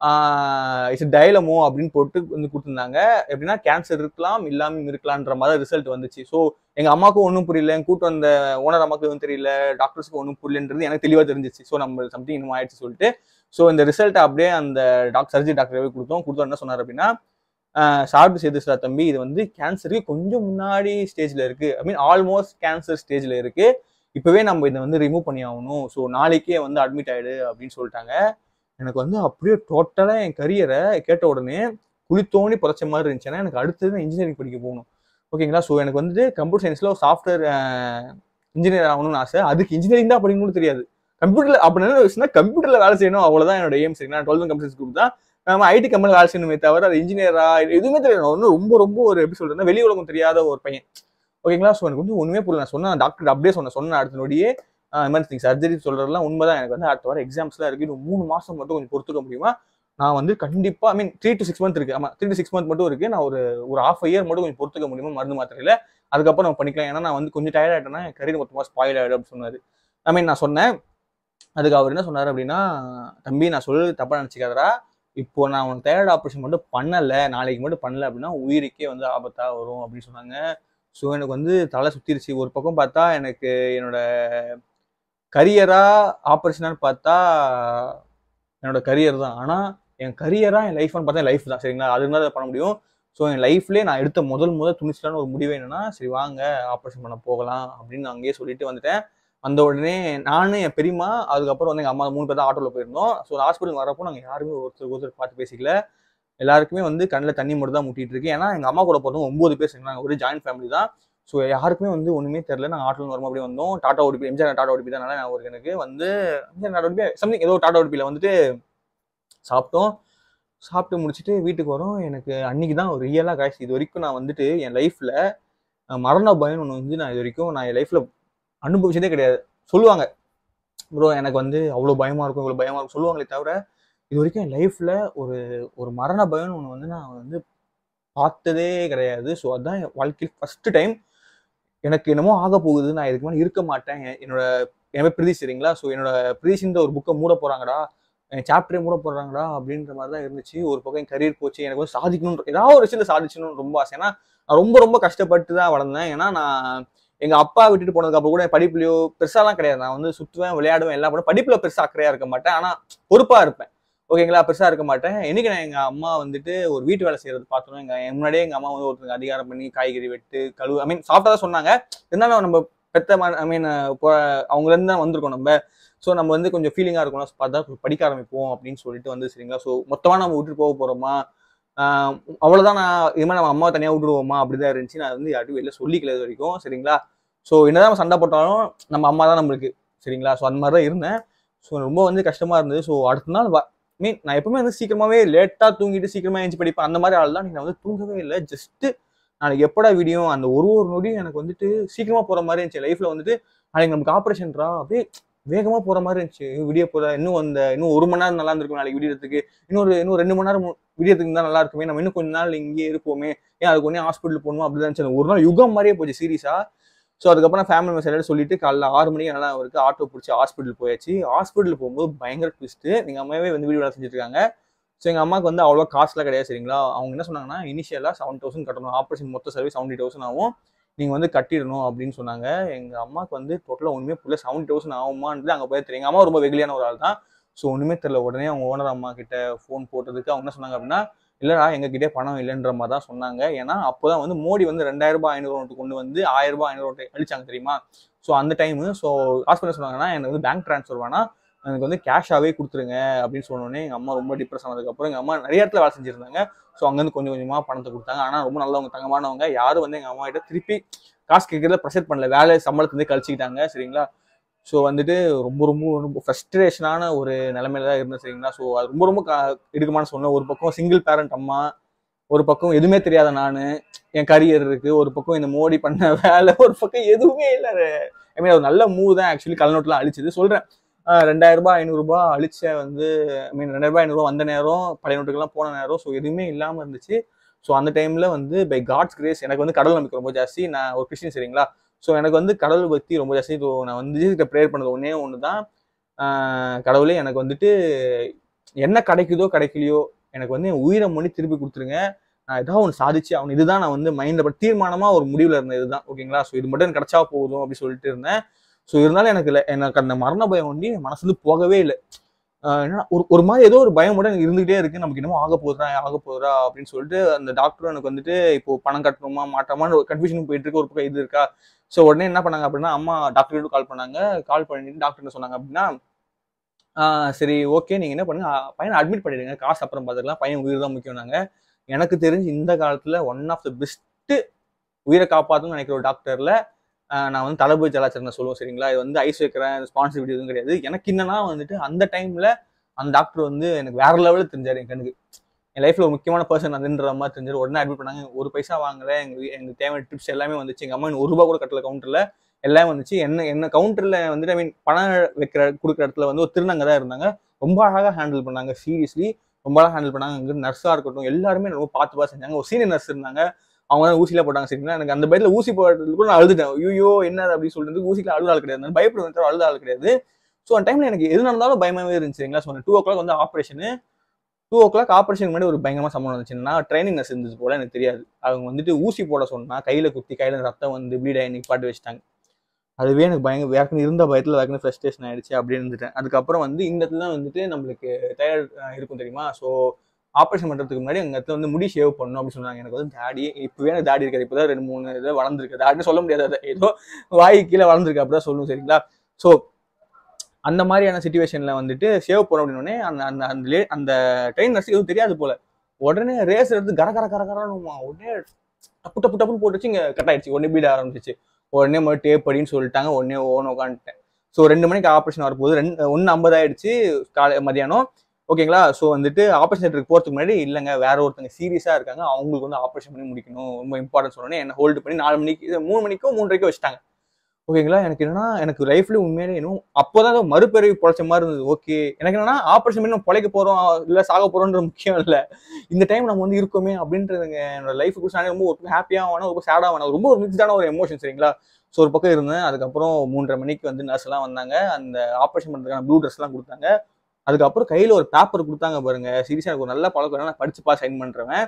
Speaker 1: இட்ஸ் டயலமோ அப்படின்னு போட்டு வந்து கொடுத்துருந்தாங்க எப்படின்னா கேன்சர் இருக்கலாம் இல்லாமல் இருக்கலான்ற மாதிரி ரிசல்ட் வந்துச்சு ஸோ எங்க அம்மாவுக்கும் ஒன்றும் புரியல என் கூட்டு வந்த ஓனர் அம்மாவுக்கு எதுவும் தெரியல டாக்டர்ஸ்க்கு ஒன்றும் புரியலன்றது எனக்கு தெளிவாக தெரிஞ்சிச்சு ஸோ நம்ம சம்திங் இன்னும் ஆயிடுச்சு சொல்லிட்டு ஸோ இந்த ரிசல்ட் அப்படியே அந்த டாக்டர் சர்ஜரி டாக்டரவே கொடுத்தோம் கொடுத்தோம் என்ன சொன்னார் அப்படின்னா சாப்பிட்டு சேதுஸ்ரா தம்பி இது வந்து கேன்சருக்கு கொஞ்சம் முன்னாடி ஸ்டேஜ்ல இருக்கு ஐ மீன் ஆல்மோஸ்ட் கேன்சர் ஸ்டேஜ்ல இருக்கு இப்பவே நம்ம இதை வந்து ரிமூவ் பண்ணி ஆகணும் ஸோ நாளைக்கே வந்து அட்மிட் ஆயிடு அப்படின்னு சொல்லிட்டாங்க எனக்கு வந்து அப்படியே டோட்டலாக என் கரியரை கேட்ட உடனே குளித்தோணி புதைச்ச மாதிரி இருந்துச்சு ஏன்னா எனக்கு அடுத்தது இன்ஜினியரிங் படிக்க போகணும் ஓகேங்களா ஸோ எனக்கு வந்துட்டு கம்ப்யூட்டர் சயின்ஸில் ஒரு சாஃப்ட்வேர் இன்ஜினியர் ஆகணும்னு ஆசை அதுக்கு இன்ஜினியரிங் தான் படிக்கணும்னு தெரியாது கம்ப்யூட்டர்ல அப்படி என்ன விஷயம்னா கம்ப்யூட்டர்ல வேலை செய்யணும் அவ்வளவுதான் என்னோட எய்ம் சரிங்களா டுவெல்த் கம்ப்யூட்டர் குரூப் தான் நம்ம ஐடி கம்பெனியில் வேலை செய்யணுமே தவிர அது இன்ஜினியரா எதுவுமே தெரியாது ஒன்றும் ரொம்ப ரொம்ப ஒரு எப்படி சொல்றதுன்னா வெளி உலகம் தெரியாத ஒரு பையன் ஓகேங்களா ஸோ எனக்கு வந்து ஒண்ணுமே புரியல நான் சொன்னேன் டாக்டர் அப்படியே சொன்னேன் சொன்ன அடுத்த நொடியே எமர்ஜென்சி சர்ஜரி சொல்றதுலாம் உண்மைதான் எனக்கு வந்து அடுத்த வாரம் எக்ஸாம்ஸ்லாம் இருக்கு இன்னும் மூணு மாசம் மட்டும் கொஞ்சம் பொறுத்துக்க முடியுமா நான் வந்து கண்டிப்பா I mean three to six month இருக்கு ஆமா த்ரீ டு சிக்ஸ் மந்த் மட்டும் இருக்கு நான் ஒரு ஒரு ஹாஃப் இயர் மட்டும் கொஞ்சம் பொறுத்துக்க முடியுமா மருந்து மாத்திரையில அதுக்கப்புறம் நம்ம பண்ணிக்கலாம் ஏன்னா நான் வந்து கொஞ்சம் டயர்ட் ஆயிட்டேன்னா என் கரியர் மொத்தமாக ஸ்பாயில் ஆயிடும் அப்படின்னு சொன்னாரு ஐ மீன் நான் சொன்னேன் அதுக்கு அவர் என்ன சொன்னார் அப்படின்னா தம்பி நான் சொல்றது தப்பா நினச்சிக்காதரா இப்போ நான் உனக்கு தைராய்டு ஆப்ரேஷன் மட்டும் பண்ணல நாளைக்கு மட்டும் பண்ணல அப்படின்னா உயிருக்கே வந்து ஆபத்தா வரும் அப்படின்னு சொன்னாங்க ஸோ எனக்கு வந்து தலை சுத்திருச்சு ஒரு பக்கம் பார்த்தா எனக்கு என்னோட கரியரா ஆப்ரேஷனான்னு பார்த்தா என்னோட கரியர் தான் ஆனால் என் கரியரா என் லைஃப்னு பார்த்தா லைஃப் தான் சரிங்களா அது இருந்தால் அதை பண்ண முடியும் ஸோ என் லைஃப்லேயே நான் எடுத்த முதல் முதல் துணிச்சலான ஒரு முடிவு என்னன்னா சரி வாங்க ஆப்ரேஷன் பண்ண போகலாம் அப்படின்னு அங்கேயே சொல்லிட்டு வந்துட்டேன் வந்த உடனே நானும் என் பெரியம்மா அதுக்கப்புறம் வந்து எங்கள் அம்மா மூணு பேர் தான் ஆட்டோவில் போயிருந்தோம் ஸோ ஹாஸ்பிட்டல் வரப்போ நாங்கள் யாருமே ஒருத்தர் ஒருத்தர் பார்த்து பேசிக்கல எல்லாருக்குமே வந்து கண்ணில் தண்ணி மட்டும் தான் முட்டிட்டு இருக்கு ஏன்னா எங்கள் அம்மா கூட போகிறவங்க ஒம்பது பேர் நாங்கள் ஒரு ஜாயின்ட் ஃபேமிலி தான் ஸோ யாருக்குமே வந்து ஒன்றுமே தெரில நாங்கள் ஆட்டோவில் வரும்போது அப்படியே வந்தோம் Tata ODP MGR Tata ODP தான் நான் ஒரு எனக்கு வந்து எம்ஜிஆர் டாடா ஓடிபி சம்திங் ஏதோ டாடா ஓடிபியில் வந்துட்டு சாப்பிட்டோம் சாப்பிட்டு முடிச்சுட்டு வீட்டுக்கு வரோம் எனக்கு அன்னைக்கு தான் ஒரு ரியலாக காய்ச்சி இது வரைக்கும் நான் வந்துட்டு என் லைஃப்பில் மரண பயம் ஒன்று வந்து நான் இது வரைக்கும் நான் என் லைஃப்பில் அனுபவிச்சதே கிடையாது சொல்லுவாங்க ப்ரோ எனக்கு வந்து அவ்வளோ பயமாக இருக்கும் இவ்வளோ பயமாக இருக்கும் சொல்லுவாங்களே தவிர இது வரைக்கும் என் லைஃப்பில் ஒரு ஒரு மரண பயம்னு ஒன்று வந்து நான் வந்து பார்த்ததே கிடையாது ஸோ அதுதான் என் வாழ்க்கையில் ஃபஸ்ட்டு டைம் எனக்கு என்னமோ ஆக போகுது நான் இதுக்கு மேலே இருக்க மாட்டேன் என்- என்னோட எனவே பிரதீஷ் சரிங்களா ஸோ என்னோட பிரதீஷ் ஒரு புக்கை மூட போகிறாங்கடா சாப்டரே மூட போடுறாங்கடா அப்படின்ற மாதிரி தான் இருந்துச்சு ஒரு பக்கம் என் கரியர் போச்சு எனக்கு வந்து சாதிக்கணும் ஏதாவது ஒரு விஷயத்த சாதிச்சணும்னு ரொம்ப ஆசை ஏன்னா நான் ரொம்ப ரொம்ப கஷ்டப்பட்டு தான் வளர்ந்தேன் ஏன்னா நான் எங்க அப்பா விட்டுட்டு போனதுக்கு அப்புறம் கூட என் படிப்புலயோ பெருசாலாம் கிடையாது நான் வந்து சுத்துவேன் விளையாடுவேன் எல்லாம் பண்ணுவேன் படிப்புல பெருசா அக்கறையா இருக்க மாட்டேன் ஆனா பொறுப்பா இருப்பேன் ஓகேங்களா பெருசா இருக்க மாட்டேன் என்னைக்கு நான் எங்க அம்மா வந்துட்டு ஒரு வீட்டு வேலை செய்யறது பார்த்தோம் எங்க என் முன்னாடியே எங்க அம்மா வந்து ஒருத்தங்க அதிகாரம் பண்ணி காய்கறி வெட்டு கழுவு ஐ மீன் சாப்பிட்டா தான் சொன்னாங்க இருந்தாலும் நம்ம பெத்த ஐ மீன் அவங்கள இருந்து தான் வந்திருக்கோம் நம்ம ஸோ நம்ம வந்து கொஞ்சம் ஃபீலிங்காக இருக்கணும் பார்த்தா கொஞ்சம் படிக்க ஆரம்பிப்போம் அப்படின்னு சொல்லிட்டு வந்து சரிங்களா ஸோ மொத்தமாக நம்ம விட்டுட்டு போக போகிறோமா அவ்வளோதான் நான் இதுமாதிரி நம்ம அம்மா தனியாக விட்டுருவோமா அப்படிதான் இருந்துச்சு நான் வந்து யார்ட்டும் வெளில சொல்லிக்கல இது வரைக்கும் சரிங்களா ஸோ என்னதான் நம்ம சண்டை போட்டாலும் நம்ம அம்மா தான் நம்மளுக்கு சரிங்களா ஸோ அந்த மாதிரி தான் இருந்தேன் ஸோ ரொம்ப வந்து கஷ்டமாக இருந்தது ஸோ அடுத்த நாள் மீன் நான் எப்பவுமே வந்து சீக்கிரமாவே லேட்டாக தூங்கிட்டு சீக்கிரமா எழுந்து படிப்பேன் அந்த மாதிரி ஆள் தான் நான் வந்து தூங்கவே இல்லை ஜஸ்ட்டு நாளைக்கு எப்படா வீடியோ அந்த ஒரு ஒரு நொடியும் எனக்கு வந்துட்டு சீக்கிரமா போற மாதிரி இருந்துச்சு லைஃப்ல வந்துட்டு நாளைக்கு நமக்கு ஆப்ரேஷன்ரா அப்படியே வேகமா போற மாதிரி இருந்துச்சு விடிய போற இன்னும் அந்த இன்னும் ஒரு மணி நேரம் நல்லா இருந்திருக்கும் நாளைக்கு விடியறதுக்கு இன்னொரு இன்னும் ரெண்டு மணி நேரம் மு- விடியறதுக்கு தான் நல்லா இருக்குமே நம்ம இன்னும் கொஞ்ச நாள் இங்கேயே இருப்போமே ஏன் அதுக்கு ஒன்னே ஹாஸ்பிட்டல் போகணும் அப்படிதான் இருந்துச்சு எனக்கு ஒரு நாள் யுகம் மாதிரியே போச்சு சீரியஸா ஸோ அதுக்கப்புறம் ஃபேமிலி மெம்பர்ஸ் எல்லாரும் சொல்லிட்டு காலைல ஆறு மணிக்கு நல்லா இருக்கு ஆட்டோ பிடிச்சி ஹாஸ்பிட்டல் போயாச்சு ஹாஸ்பிட்டல் போகும்போது பயங்கர ட்விஸ்ட்டு எங்கள் அம்மாவே வந்து வீடு வேலை செஞ்சுட்டு இருக்காங்க ஸோ எங்கள் அம்மாவுக்கு வந்து அவ்வளோ காசுலாம் கிடையாது சரிங்களா அவங்க என்ன சொன்னாங்கன்னா இனிஷியலாக செவன் தௌசண்ட் கட்டணும் ஆப்ரேஷன் மொத்த சர்வீஸ் செவன்டி தௌசண்ட் ஆகும் நீங்கள் வந்து கட்டிடணும் அப்படின்னு சொன்னாங்க எங்கள் அம்மாவுக்கு வந்து டோட்டலாக ஒன்றுமே புள்ள செவன்டி தௌசண்ட் ஆகுமான்றது அங்கே போய் தெரியும் எங்கள் அம்மா ரொம்ப வெகுலியான ஒரு ஆள் தான் ஸோ ஒன்றுமே தெரியல உடனே அவங்க ஓனர் அம்மா கிட்ட ஃபோன் போட்டதுக்கு அவங்க என்ன சொன்னாங்க அப்படின்னா இல்லடா எங்ககிட்டே பணம் இல்லைன்ற மாதிரி தான் சொன்னாங்க ஏன்னா அப்போதான் வந்து மோடி வந்து ரெண்டாயிரம் ரூபாய் ஐநூறு நோட்டு கொண்டு வந்து ஆயிரம் ரூபாய் ஐநூறு நோட்டு அழிச்சாங்க தெரியுமா ஸோ அந்த டைமு ஸோ ஹாஸ்பிட்டல் சொன்னாங்கன்னா எனக்கு வந்து பேங்க் ட்ரான்ஸ்ஃபர் வேணா எனக்கு வந்து கேஷாகவே கொடுத்துருங்க அப்படின்னு சொன்னோடனே எங்கள் அம்மா ரொம்ப டிப்ரெஸ் ஆனதுக்கப்புறம் எங்கள் அம்மா நிறைய இடத்துல வேலை செஞ்சுருந்தாங்க ஸோ அங்கேருந்து கொஞ்சம் கொஞ்சமாக பணத்தை கொடுத்தாங்க ஆனால் ரொம்ப நல்லவங்க தங்கமானவங்க யாரும் வந்து எங்கள் அம்மா கிட்ட திருப்பி காசு கேட்கறத ப்ரெஷர் பண்ணல வேலை சம்பளத்துலேருந்து கழிச்சிக்கிட்டாங்க சரிங்களா ஸோ வந்துட்டு ரொம்ப ரொம்ப ரொம்ப ஃப்ரஸ்ட்ரேஷனான ஒரு நிலைமையில தான் இருந்தேன் சரிங்களா ஸோ அது ரொம்ப ரொம்ப க- இடுக்கமான சொன்னேன் ஒரு பக்கம் சிங்கிள் பேரண்ட் அம்மா ஒரு பக்கம் எதுவுமே தெரியாத நான் என் கரியர் இருக்கு ஒரு பக்கம் இந்த மோடி பண்ண வேலை ஒரு பக்கம் எதுவுமே இல்லை ஐ மீன் ஒரு நல்ல மூவ் தான் ஆக்சுவலி கல்நோட்டில் அழிச்சது சொல்றேன் ஆஹ் ரெண்டாயிரம் ரூபாய் ஐநூறு ரூபாய் அழிச்ச வந்து ஐ மீன் ரெண்டாயிரம் ரூபாய் ஐநூறு ரூபாய் வந்த நேரம் பழைய நோட்டுக்கெல்லாம் போன நேரம் ஸோ எதுவுமே இல்லாமல் இருந்துச்சு ஸோ அந்த டைம்ல வந்து பை காட்ஸ் கிரேஸ் எனக்கு வந்து கடவுள் நம்பிக்கை ரொம்ப ஜாஸ்தி நான் ஒரு கிறிஸ்டின் சரிங்களா ஸோ எனக்கு வந்து கடவுள் பக்தி ரொம்ப ஜாஸ்தி ஸோ நான் வந்து ப்ரேயர் பண்ணது ஒன்னே ஒன்று தான் ஆஹ் கடவுளே எனக்கு வந்துட்டு என்ன கிடைக்குதோ கிடைக்கலையோ எனக்கு வந்து என் உயிரை மொழி திருப்பி கொடுத்துருங்க நான் ஏதாவது ஒன்று சாதிச்சு அவன் இதுதான் நான் வந்து மைண்டில் தீர்மானமா ஒரு முடிவில் இருந்தேன் இதுதான் ஓகேங்களா ஸோ இது மட்டும் எனக்கு கிடைச்சா போதும் அப்படி சொல்லிட்டு இருந்தேன் ஸோ இருந்தாலும் எனக்கு இல்லை எனக்கு அந்த மரண பயம் ஒண்டி என் மனசுல போகவே இல்லை ஆஹ் என்னன்னா ஒரு ஒரு மாதிரி ஏதோ ஒரு பயம் மட்டும் எனக்கு இருந்துகிட்டே இருக்கு நமக்கு என்னமோ ஆக போதுரா ஆக போதுரா அப்படின்னு சொல்லிட்டு அந்த டாக்டர் எனக்கு வந்துட்டு இப்போ பணம் கட்டணுமா மாட்டோமான்னு ஒரு கன்ஃபியூஷன் போயிட்டு இருக்கு ஒரு பக்கம் இது இருக்கா ஸோ உடனே என்ன பண்ணாங்க அப்படின்னா அம்மா டாக்டர் கால் பண்ணாங்க கால் பண்ணிட்டு டாக்டர் என்ன சொன்னாங்க அப்படின்னா ஆஹ் சரி ஓகே நீங்க என்ன பண்ணுங்க அஹ் பையனை அட்மிட் பண்ணிடுங்க காசு அப்புறம் பார்த்துக்கலாம் பையன் உயிர் தான் முக்கியம் நாங்க எனக்கு தெரிஞ்சு இந்த காலத்துல ஒன் ஆஃப் த பெஸ்ட் உயிரை காப்பாற்றணும்னு நினைக்கிற ஒரு டாக்டர்ல ஆஹ் நான் வந்து தளபதி ஜலாச்சரனை சொல்லுவோம் சரிங்களா இது வந்து ஐஸ் வைக்கிறேன் ஸ்பான்சர் வீடியோ எதுவும் கிடையாது எனக்கு என்னன்னா வந்துட்டு அந்த டைம்ல அந்த டாக்டர் வந்து எனக்கு வேற லெவலில் தெரிஞ்சாரு என் கண்ணுக்கு என் லைஃப்ல ஒரு முக்கியமான பர்சன் அதுன்ற மாதிரி தெரிஞ்சாரு உடனே அட்மிட் பண்ணாங்க ஒரு பைசா வாங்கல எங்க வீ- எனக்கு தேவையான டிப்ஸ் எல்லாமே வந்துச்சு எங்க அம்மா இன்னும் ஒரு ரூபா கூட கட்டல கவுண்டர்ல எல்லாமே வந்துச்சு என்ன என்ன கவுண்டர்ல வந்துட்டு ஐ மீன் பணம் வைக்கிற கொடுக்குற இடத்துல வந்து ஒரு திருநங்க தான் இருந்தாங்க ரொம்ப அழகா ஹேண்டில் பண்ணாங்க சீரியஸ்லி ரொம்ப அழகா ஹேண்டில் பண்ணாங்க அங்க நர்ஸா இருக்கட்டும் எல்லாருமே ரொம்ப பார்த்து பார்த்து செஞ்சாங்க ஒரு சீனியர் நர்ஸ் இருந்தாங்க அவங்க தான் ஊசியில போட்டாங்க சரிங்களா எனக்கு அந்த பயத்துல ஊசி போடுறதுக்கு கூட நான் அழுதுட்டேன் ஐயோ என்ன அப்படின்னு சொல்லிட்டு ஊசிக்கு அழுத ஆள் கிடையாது நான் பயப்படுவேன் தவிர அழுத ஆள் கிடையாது ஸோ அந்த டைம்ல எனக்கு எது நடந்தாலும் பயமாவே இருந்துச்சு சரிங்களா ஸோ டூ ஓ கிளாக் வந்து ஆப்ரேஷனு டூ ஓ கிளாக் ஆப்ரேஷன் முன்னாடி ஒரு பயங்கரமா சம்பவம் இருந்துச்சுன்னா ட்ரைனிங் நர்ஸ் இருந்துச்சு போல எனக்கு தெரியாது அவங்க வந்துட்டு ஊசி போட சொன்னா கையில குத்தி கையில ரத்தம் வந்து ப்ளீட் ஆகி நிப்பாட்டி வச்சுட்டாங்க அதுவே எனக்கு பயங்கர வேக்கணும் இருந்த பயத்துல வேக்கணும் ஃப்ரஸ்ட்ரேஷன் ஆயிடுச்சு அப்படின்னு இருந்துட்டேன் அதுக்கப்புறம் வந்து இந்த இடத்துல தான் வந்துட்டு நம்மளுக்கு டயர்ட் இருக்கும் தெரியுமா ஸோ ஆப்ரேஷன் பண்றதுக்கு முன்னாடி எங்க இடத்துல வந்து முடி ஷேவ் பண்ணணும் அப்படின்னு சொன்னாங்க எனக்கு வந்து தாடி இப்பவே எனக்கு தாடி இருக்காது இப்பதான் ரெண்டு மூணு இது வளர்ந்துருக்கு தாடின்னு சொல்ல முடியாது அது ஏதோ வாய் கீழே வளர்ந்துருக்கு அப்படிதான் சொல்லணும் சரிங்களா ஸோ அந்த மாதிரியான சுச்சுவேஷன்ல வந்துட்டு சேவ் பண்ண அப்படின்னே அந்த அந்த அந்த லே- அந்த ட்ரெயின் நர்ஸுக்கு எதுவும் தெரியாது போல உடனே ரேஸ் எடுத்து கர கர கர கரணுமா உடனே டப்பு டப்பு டப்புன்னு போட்டுச்சு இங்க கட் ஆயிடுச்சு உடனே பீட ஆரம்பிச்சிச்சு உடனே மறுபடியும் டேப் படின்னு சொல்லிட்டாங்க உடனே ஓன் உட்காந்துட்டேன் ஸோ ரெண்டு மணிக்கு ஆப்ரேஷன் வரப்போகுது ரெண்டு ஒன்று ஐம்பது ஆயிடுச்சு காலை மதியானம் ஓகேங்களா ஸோ வந்துட்டு ஆப்ரேஷன் தேட்டருக்கு போகிறதுக்கு முன்னாடி இல்லைங்க வேற ஒருத்தங்க சீரியஸாக இருக்காங்க அவங்களுக்கு வந்து ஆப்ரேஷன் பண்ணி முடிக்கணும் ரொம்ப இம்பார்ட்டன்ஸ் சொன்னோன்னே என்ன ஹோல்டு பண்ணி நாலு மணிக்கு இது மூணு மணிக்கோ மூன்றரைக்கோ வச்சுட்டாங்க ஓகேங்களா எனக்கு என்னன்னா எனக்கு லைஃப்ல உண்மையிலே இன்னும் அப்போதான் ஏதோ மறுபிறவி பொழைச்ச மாதிரி இருந்தது ஓகே எனக்கு என்னன்னா ஆப்ரேஷன் பண்ணி நம்ம பொழைக்க போறோம் இல்ல சாக போறோம்ன்ற முக்கியம் இல்ல இந்த டைம் நம்ம வந்து இருக்கோமே அப்படின்றதுங்க என்னோட லைஃப் குறிச்சு ரொம்ப ஒரு ஹாப்பியா வேணும் ரொம்ப சேடா வேணும் ரொம்ப ஒரு மிக்ஸ்டான ஒரு எமோஷன் சரிங்களா ஸோ ஒரு பக்கம் இருந்தேன் அதுக்கப்புறம் மூன்றரை மணிக்கு வந்து நர்ஸ் எல்லாம் வந்தாங்க அந்த ஆப்ரேஷன் பண்றதுக்கான ப்ளூ ட்ரெஸ் எல்லாம் கொடுத்தாங்க அதுக்கப்புறம் கையில ஒரு பேப்பர் கொடுத்தாங்க பாருங்க சீரியஸா எனக்கு ஒரு நல்ல பழக்கம் என்னன்னா நான் படிச்சுப்பா சைன் பண்றவன்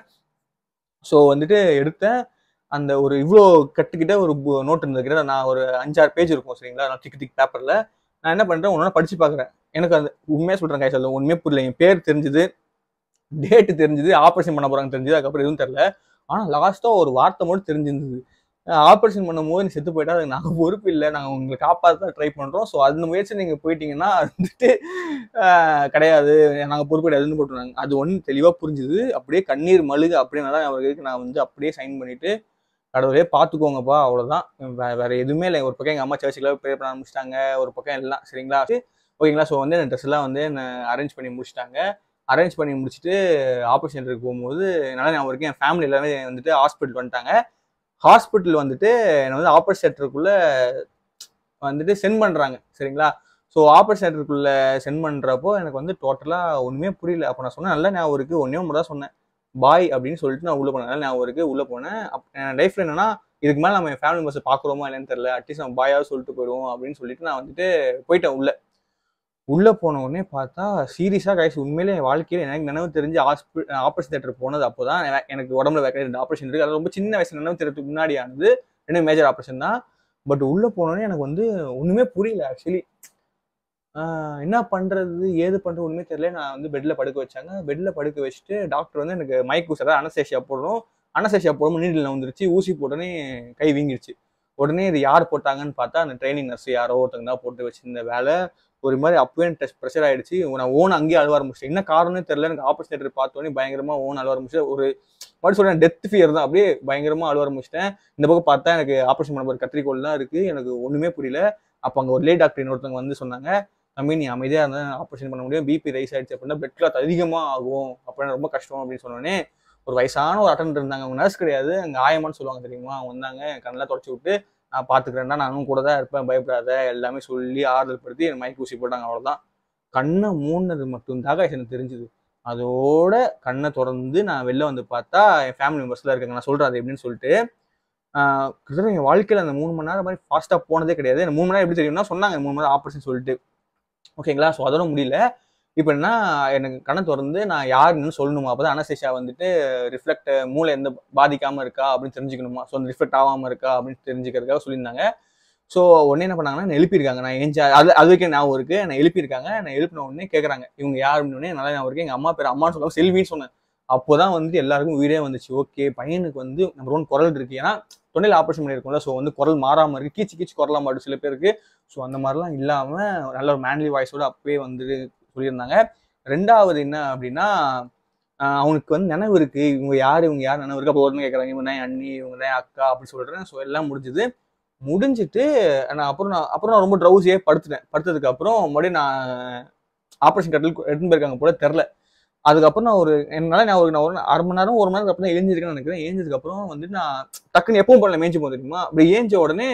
Speaker 1: ஸோ வந்துட்டு எடுத்தேன் அந்த ஒரு இவ்வளோ கட்டுக்கிட்ட ஒரு நோட் இருந்ததுக்கிட்ட நான் ஒரு அஞ்சாறு பேஜ் இருக்கும் சரிங்களா நான் திக் திக் பேப்பர்ல நான் என்ன பண்றேன் ஒன்று படிச்சு பார்க்குறேன் எனக்கு அந்த உண்மையா சொல்றேன் கை சொல்ல உண்மையே புரியல என் பேர் தெரிஞ்சுது டேட்டு தெரிஞ்சுது ஆப்ரேஷன் பண்ண போறாங்க தெரிஞ்சுது அதுக்கப்புறம் எதுவும் தெரியல ஆனா லாஸ்டா ஒரு வார்த்தை மட்டும் தெரிஞ்சிருந்தது ஆப்ரேஷன் பண்ணும்போது நீ செத்து போயிட்டா அதுக்கு நாங்கள் பொறுப்பு இல்லை நாங்கள் உங்களை காப்பாற்ற ட்ரை பண்ணுறோம் ஸோ அந்த முயற்சி நீங்கள் போயிட்டீங்கன்னா அது வந்துட்டு ஆஹ், கிடையாது நாங்கள் பொறுப்பு கிடையாதுன்னு போட்டுருந்தாங்க அது ஒன்று தெளிவாக புரிஞ்சுது அப்படியே கண்ணீர் மழுகு அப்படியே நல்லா அவருக்கு நான் வந்து அப்படியே சைன் பண்ணிட்டு கடவுளே பார்த்துக்கோங்கப்பா அவ்வளோதான் வே- வேற எதுவுமே இல்லை ஒரு பக்கம் எங்கள் அம்மா சர்ச்சுக்குள்ள ப்ரே பண்ண ஆரம்பிச்சிட்டாங்க ஒரு பக்கம் எல்லாம் சரிங்களா ஓகேங்களா ஸோ வந்து ட்ரெஸ் எல்லாம் வந்து அரேஞ்ச் பண்ணி முடிச்சிட்டாங்க அரேஞ்ச் பண்ணி முடிச்சுட்டு ஆப்ரேஷன் சென்டருக்கு போகும்போது நல்லா ஞாபகம் இருக்கு என் ஃபேமிலி எல்லாமே வந்துட்டு ஹாஸ்பிட்டல் வந்துட்டாங்க ஹாஸ்பிட்டல் வந்துட்டு என்னை வந்து ஆப்ரேஷன் சென்டருக்குள்ள வந்துட்டு சென்ட் பண்றாங்க சரிங்களா ஸோ ஆப்ரேஷன் சென்டருக்குள்ள சென்ட் பண்றப்போ எனக்கு வந்து டோட்டலா ஒண்ணுமே புரியல அப்போ நான் சொன்னேன் நல்லா ஞாபகம் இருக்கு ஒன்னே ஒன்று தான் சொன்னேன் பாய் அப்படின்னு சொல்லிட்டு நான் உள்ள போனேன் நல்லா ஞாபகம் இருக்கு உள்ள போனேன் அப்- என் லைஃப்ல என்னன்னா இதுக்கு மேல நம்ம ஃபேமிலி மெம்பர்ஸ் பாக்குறோமா இல்லைன்னு தெரியல அட்லீஸ்ட் நம்ம பாயாவது சொல்லிட்டு போயிடுவோம் அப்படின்னு சொல்லிட்டு நான் வந்துட்டு போயிட்டேன் உள்ள உள்ள போன உடனே பார்த்தா சீரியஸா கைஸ் உண்மையிலே என் வாழ்க்கையில எனக்கு நினைவு தெரிஞ்சு ஹாஸ்பிட்டல் ஆப்ரேஷன் தேட்டர் போனது அப்போதான் என- எனக்கு உடம்புல வைக்கிற ரெண்டு ஆப்ரேஷன் இருக்கு அது ரொம்ப சின்ன வயசுல நினைவு தெரியறதுக்கு முன்னாடி ஆனது ரெண்டு மேஜர் ஆப்ரேஷன் தான் பட் உள்ள போனோடனே எனக்கு வந்து ஒண்ணுமே புரியல ஆக்சுவலி என்ன பண்றது ஏது பண்றது ஒண்ணுமே தெரியல நான் வந்து பெட்ல படுக்க வச்சாங்க பெட்ல படுக்க வச்சுட்டு டாக்டர் வந்து எனக்கு மைக் ஊசி அதாவது அனசேஷியா போடணும் அனசேஷியா போடும்போது நீடில் வந்துருச்சு ஊசி போட்டோடனே கை வீங்கிருச்சு உடனே இது யார் போட்டாங்கன்னு பார்த்தா அந்த ட்ரைனிங் நர்ஸ் யாரோ ஒருத்தங்க தான் போட்டு வச்சிருந்த வேலை ஒரு மாதிரி அப்பவே டெஸ்ட் ப்ரெஷர் ஆயிடுச்சு நான் ஓன் அங்கேயே அழுவ ஆரம்பிச்சிட்டேன் என்ன காரணம்னு தெரியல எனக்கு ஆப்போசிட் தேட்டர் பார்த்தோன்னே பயங்கரமா ஓன் அழுவ ஆரம்பிச்சு ஒரு மாதிரி சொல்றேன் டெத் ஃபியர் தான் அப்படியே பயங்கரமா அழுவ ஆரம்பிச்சிட்டேன் இந்த பக்கம் பார்த்தா எனக்கு ஆப்ரேஷன் பண்ண போற கத்திரிக்கோள் தான் இருக்கு எனக்கு ஒண்ணுமே புரியல அப்போ அங்க ஒரு லே டாக்டர் இன்னொருத்தவங்க வந்து சொன்னாங்க தம்பி நீ அமைதியா இருந்தா ஆப்ரேஷன் பண்ண முடியும் பிபி ரைஸ் ஆயிடுச்சு அப்படின்னா பெட் கிளாத் அதிகமா ஆகும் அப்படின்னா ரொம்ப கஷ்டம் அப்படின்னு சொன்னோடனே ஒரு வயசான ஒரு அட்டன் இருந்தாங்க அவங்க நர்ஸ் கிடையாது அங்க ஆயமான்னு சொல்லுவாங்க தெரியுமா அவங்க வந்தாங்க கண்ணெல்லாம் தொடச்சி விட்டு நான் பாத்துக்கிறேன்னா நானும் கூட தான் இருப்பேன் பயப்படாத எல்லாமே சொல்லி ஆறுதல் படுத்தி எனக்கு மைக் ஊசி போட்டாங்க அவ்வளவுதான் கண்ணை மூடினது மட்டும்தான் எனக்கு தெரிஞ்சுது அதோட கண்ணை திறந்து நான் வெளில வந்து பார்த்தா என் ஃபேமிலி மெம்பர்ஸ்லாம் இருக்காங்க நான் சொல்றேன் அது எப்படின்னு சொல்லிட்டு ஆஹ் கிட்டத்தட்ட என் வாழ்க்கையில அந்த மூணு மணி நேரம் மாதிரி ஃபாஸ்டா போனதே கிடையாது எனக்கு மூணு மணி நேரம் எப்படி தெரியும்னா சொன்னாங்க மூணு மணி நேரம் ஆப்ரேஷன் சொல்லிட்டு ஓகேங்களா ஸோ அதோட முடியல இப்போ என்ன எனக்கு கண்ணை திறந்து நான் யாருன்னு சொல்லணுமா அப்போ தான் அனசேஷா வந்துட்டு ரிஃப்ளெக்ட் மூளை எந்த பாதிக்காம இருக்கா அப்படின்னு தெரிஞ்சுக்கணுமா ஸோ அந்த ரிஃப்ளெக்ட் ஆகாம இருக்கா அப்படின்னு தெரிஞ்சுக்கிறதுக்காக சொல்லியிருந்தாங்க ஸோ உடனே என்ன பண்ணாங்கன்னா என்னை எழுப்பியிருக்காங்க நான் ஏஞ்சா அது அது வரைக்கும் ஞாபகம் இருக்கு என்னை எழுப்பியிருக்காங்க என்னை எழுப்பின உடனே கேட்குறாங்க இவங்க யார் அப்படின்னு நல்லா ஞாபகம் இருக்கு எங்கள் அம்மா பேர் அம்மான்னு சொல்லுவாங்க செல்வின்னு சொன்னேன் அப்போதான் வந்துட்டு எல்லாருக்கும் வீடே வந்துச்சு ஓகே பையனுக்கு வந்து நம்பர் ஒன் குரல் இருக்கு ஏன்னா தொண்டையில் ஆப்ரேஷன் பண்ணியிருக்கோம்ல ஸோ வந்து குரல் மாறாம இருக்கு கீச்சு கீச்சு குரலா மாட்டு சில பேருக்கு ஸோ அந்த மாதிரிலாம் இல்லாம நல்ல ஒரு மேன்லி வாய்ஸோட அப்பவே வந்து சொல்லியிருந்தாங்க ரெண்டாவது என்ன அப்படின்னா ஆஹ் அவனுக்கு வந்து நினைவு இருக்கு இவங்க யாரு இவங்க யார் நினைவு இருக்கு அப்போ ஒருத்தங்க கேட்கறாங்க இவங்க தான் என் அண்ணி இவங்க தான் என் அக்கா அப்படின்னு சொல்றேன் ஸோ எல்லாம் முடிஞ்சது முடிஞ்சிட்டு நான் அப்புறம் நான் அப்புறம் நான் ரொம்ப ட்ரௌசியே படுத்துட்டேன் படுத்ததுக்கு அப்புறம் மறுபடியும் நான் ஆப்ரேஷன் கட்டில் எடுத்துன்னு போயிருக்காங்க போல தெரில அதுக்கப்புறம் நான் ஒரு என்னால நான் ஒரு நான் ஒரு அரை மணி நேரம் ஒரு மணி நேரம் அப்புறம் எழுந்திருக்கேன்னு நினைக்கிறேன் எழுந்ததுக்கு அப்புறம் வந்து நான் டக்குன்னு எப்பவும் பண்ணல மேய்ச்சி போக தெரியுமா அப்படி ஏஞ்ச உடனே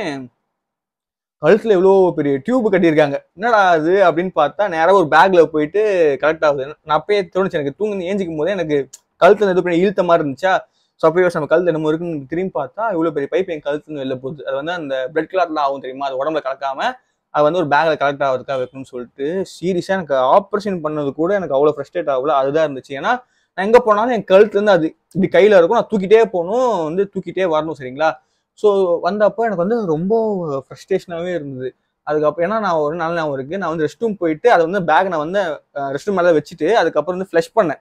Speaker 1: கழுத்துல எவ்வளோ பெரிய டியூப் கட்டியிருக்காங்க என்னடா அது அப்படின்னு பார்த்தா நேராக ஒரு பேக்ல போயிட்டு கலெக்ட் ஆகுது நான் அப்பயே தோணுச்சு எனக்கு தூங்கி ஏஞ்சிக்கும் போதே எனக்கு கழுத்துல எது பண்ணி இழுத்த மாதிரி இருந்துச்சா ஸோ அப்பயே நம்ம கழுத்து என்னமோ இருக்குன்னு திரும்பி பார்த்தா இவ்வளோ பெரிய பைப் என் கழுத்துல வெளில போகுது அது வந்து அந்த பிளட் கிளாட்ல ஆகும் தெரியுமா அது உடம்புல கலக்காம அது வந்து ஒரு பேக்ல கலெக்ட் ஆகிறதுக்காக வைக்கணும்னு சொல்லிட்டு சீரியஸா எனக்கு ஆப்ரேஷன் பண்ணது கூட எனக்கு அவ்வளோ ஃப்ரஸ்ட்ரேட் ஆகல அதுதான் இருந்துச்சு ஏன்னா நான் எங்க போனாலும் என் கழுத்துல இருந்து அது இப்படி கையில இருக்கும் நான் தூக்கிட்டே போகணும் வந்து தூக்கிட்டே வரணும் சரிங்களா ஸோ வந்தப்போ எனக்கு வந்து ரொம்ப ஃப்ரஸ்ட்ரேஷனாகவே இருந்தது அதுக்கப்புறம் ஏன்னா நான் ஒரு நாள் ஞாபகம் இருக்கு நான் வந்து ரெஸ்ட் ரூம் போயிட்டு அதை வந்து பேக் நான் வந்து ரெஸ்ட் ரூம் மேலே வச்சுட்டு அதுக்கப்புறம் வந்து ஃப்ளஷ் பண்ணேன்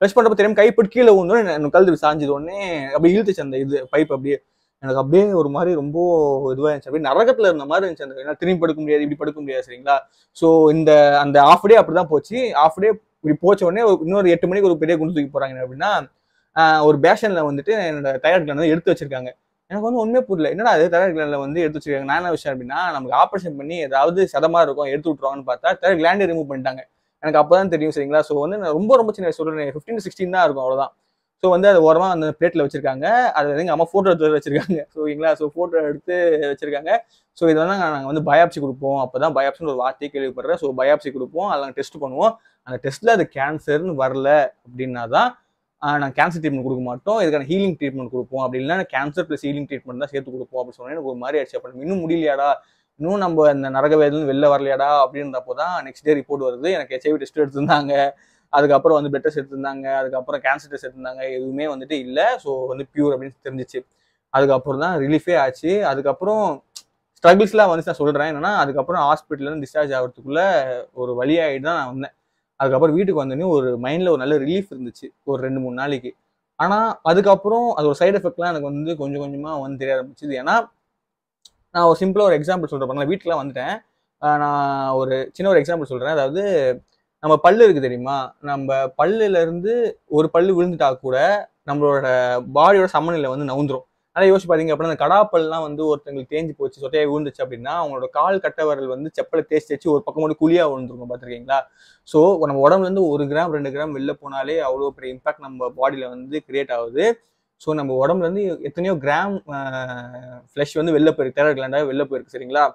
Speaker 1: ப்ரெஸ் பண்றப்ப தெரியாம கைப்பட்டு கீழே ஊந்தோடனே எனக்கு கழுத்து சாஞ்சது உடனே அப்படியே இழுத்துச்சு அந்த இது பைப் அப்படியே எனக்கு அப்படியே ஒரு மாதிரி ரொம்ப இதுவாக இருந்துச்சு அப்படியே நரகத்துல இருந்த மாதிரி இருந்துச்சு அந்த ஏன்னா திரும்பி படுக்க முடியாது இப்படி படுக்க முடியாது சரிங்களா ஸோ இந்த அந்த ஆஃப் டே அப்படிதான் போச்சு ஆஃப் டே இப்படி போச்ச உடனே ஒரு- இன்னொரு எட்டு மணிக்கு ஒரு பெரிய குண்டு தூக்கி போறாங்க என்ன அப்படின்னா ஆஹ் ஒரு பேஷன்ல வந்துட்டு என்னோட தைராய்டு கிளாண்ட் எடுத்து வச்சிருக்காங்க எனக்கு வந்து ஒண்ணுமே புரியல என்னடா அது தைராய்டு கிளாண்ட்ல வந்து எடுத்து வச்சிருக்காங்க நான் என்ன விஷயம் அப்படின்னா நமக்கு ஆப்ரேஷன் பண்ணி ஏதாவது சதமா இருக்கும் எடுத்து விட்டுருவாங்கன்னு பார்த்தா தைராய்டு கிளாண்டே ரிமூவ் பண்ணிட்டாங்க எனக்கு அப்பதான் தெரியும் சரிங்களா ஸோ வந்து நான் ரொம்ப ரொம்ப சின்ன சொல்றேன் ஃபிஃப்டீன் சிக்ஸ்டீன் தான் இருக்கும் அவ்வளவுதான் ஸோ வந்து அது ஓரமா அந்த பிளேட்ல வச்சிருக்காங்க அது வந்து எங்க அம்மா போட்டோ எடுத்து வச்சிருக்காங்க ஸோ ஓகேங்களா ஸோ போட்டோ எடுத்து வச்சிருக்காங்க ஸோ இது வந்து நாங்கள் வந்து பயாப்சி கொடுப்போம் அப்பதான் பயாப்சின்னு ஒரு வார்த்தையை கேள்விப்படுறேன் ஸோ பயாப்சி கொடுப்போம் அதில் நாங்கள் டெஸ்ட் பண்ணுவோம் அந்த டெஸ்ட்ல அது கேன்சர்னு வரல அப்படின்னா தான் ஆஹ் நாங்கள் கேன்சர் ட்ரீட்மெண்ட் கொடுக்க மாட்டோம் இதுக்கான ஹீலிங் ட்ரீட்மெண்ட் கொடுப்போம் அப்படி இல்லைன்னா கேன்சர் ப்ளஸ் ஹீலிங் ட்ரீட்மெண்ட் தான் சேர்த்து கொடுப்போம் அப்படின்னு சொன்னா எனக்கு ஒரு மாதிரி ஆயிடுச்சு அப்போ இன்னும் முடியலையாடா இன்னும் நம்ம அந்த நரக வேதம் வெளில வரலையாடா அப்படின்றப்போ தான் நெக்ஸ்ட் டே ரிப்போர்ட் வருது எனக்கு ஹெச்ஐவி டெஸ்ட் எடுத்திருந்தாங்க அதுக்கப்புறம் வந்து பெட் டெஸ்ட் எடுத்திருந்தாங்க அதுக்கப்புறம் கேன்சர் டெஸ்ட் எடுத்திருந்தாங்க எதுவுமே வந்துட்டு இல்லை ஸோ வந்து பியூர் அப்படின்னு தெரிஞ்சிச்சு அதுக்கப்புறம் தான் ரிலீஃபே ஆச்சு அதுக்கப்புறம் ஸ்ட்ரகிள்ஸ்லாம் வந்து நான் சொல்கிறேன் என்னன்னா அதுக்கப்புறம் ஹாஸ்பிட்டல்லேருந்து டிஸ்சார்ஜ் ஆகிறதுக்குள்ள ஒரு வழியாகிட்டு தான் நான் வந்தேன் அதுக்கப்புறம் வீட்டுக்கு வந்தோடனே ஒரு மைண்டில் ஒரு நல்ல ரிலீஃப் இருந்துச்சு ஒரு ரெண்டு மூணு நாளைக்கு ஆனால் அதுக்கப்புறம் அது ஒரு சைடு எஃபெக்ட்லாம் எனக்கு வந்து கொஞ்சம் கொஞ்சமாக வந்து தெரிய ஆரம்பிச்சுது ஏன்னா நான் ஒரு சிம்பிளாக ஒரு எக்ஸாம்பிள் சொல்கிறேன் நான் வீட்டுக்குலாம் வந்துட்டேன் ஆஹ் நான் ஒரு சின்ன ஒரு எக்ஸாம்பிள் சொல்கிறேன் அதாவது நம்ம பல்லு இருக்கு தெரியுமா நம்ம பல்லுல இருந்து ஒரு பல்லு விழுந்துட்டா கூட நம்மளோட பாடியோட சமநிலை வந்து நவுந்துரும் அதனால யோசிச்சு பாத்தீங்க அப்படின்னா அந்த கடாப்பல்லாம் வந்து ஒருத்தங்களுக்கு தேஞ்சு போச்சு சொட்டையா விழுந்துச்சு அப்படின்னா அவங்களோட கால் கட்டை விரல் வந்து செப்பலை தேய்ச்சி தேய்ச்சி ஒரு பக்கம் மட்டும் குழியா விழுந்துருக்கும் பார்த்துருக்கீங்களா ஸோ நம்ம உடம்புல இருந்து ஒரு கிராம் ரெண்டு கிராம் வெளில போனாலே அவ்வளோ பெரிய இம்பாக்ட் நம்ம பாடியில வந்து கிரியேட் ஆகுது ஸோ நம்ம உடம்புல இருந்து எத்தனையோ கிராம் ஃப்ளஷ் வந்து வெளில போயிருக்கு தேரட் கிளாண்டாக வெளில போயிருக்கு சரிங்களா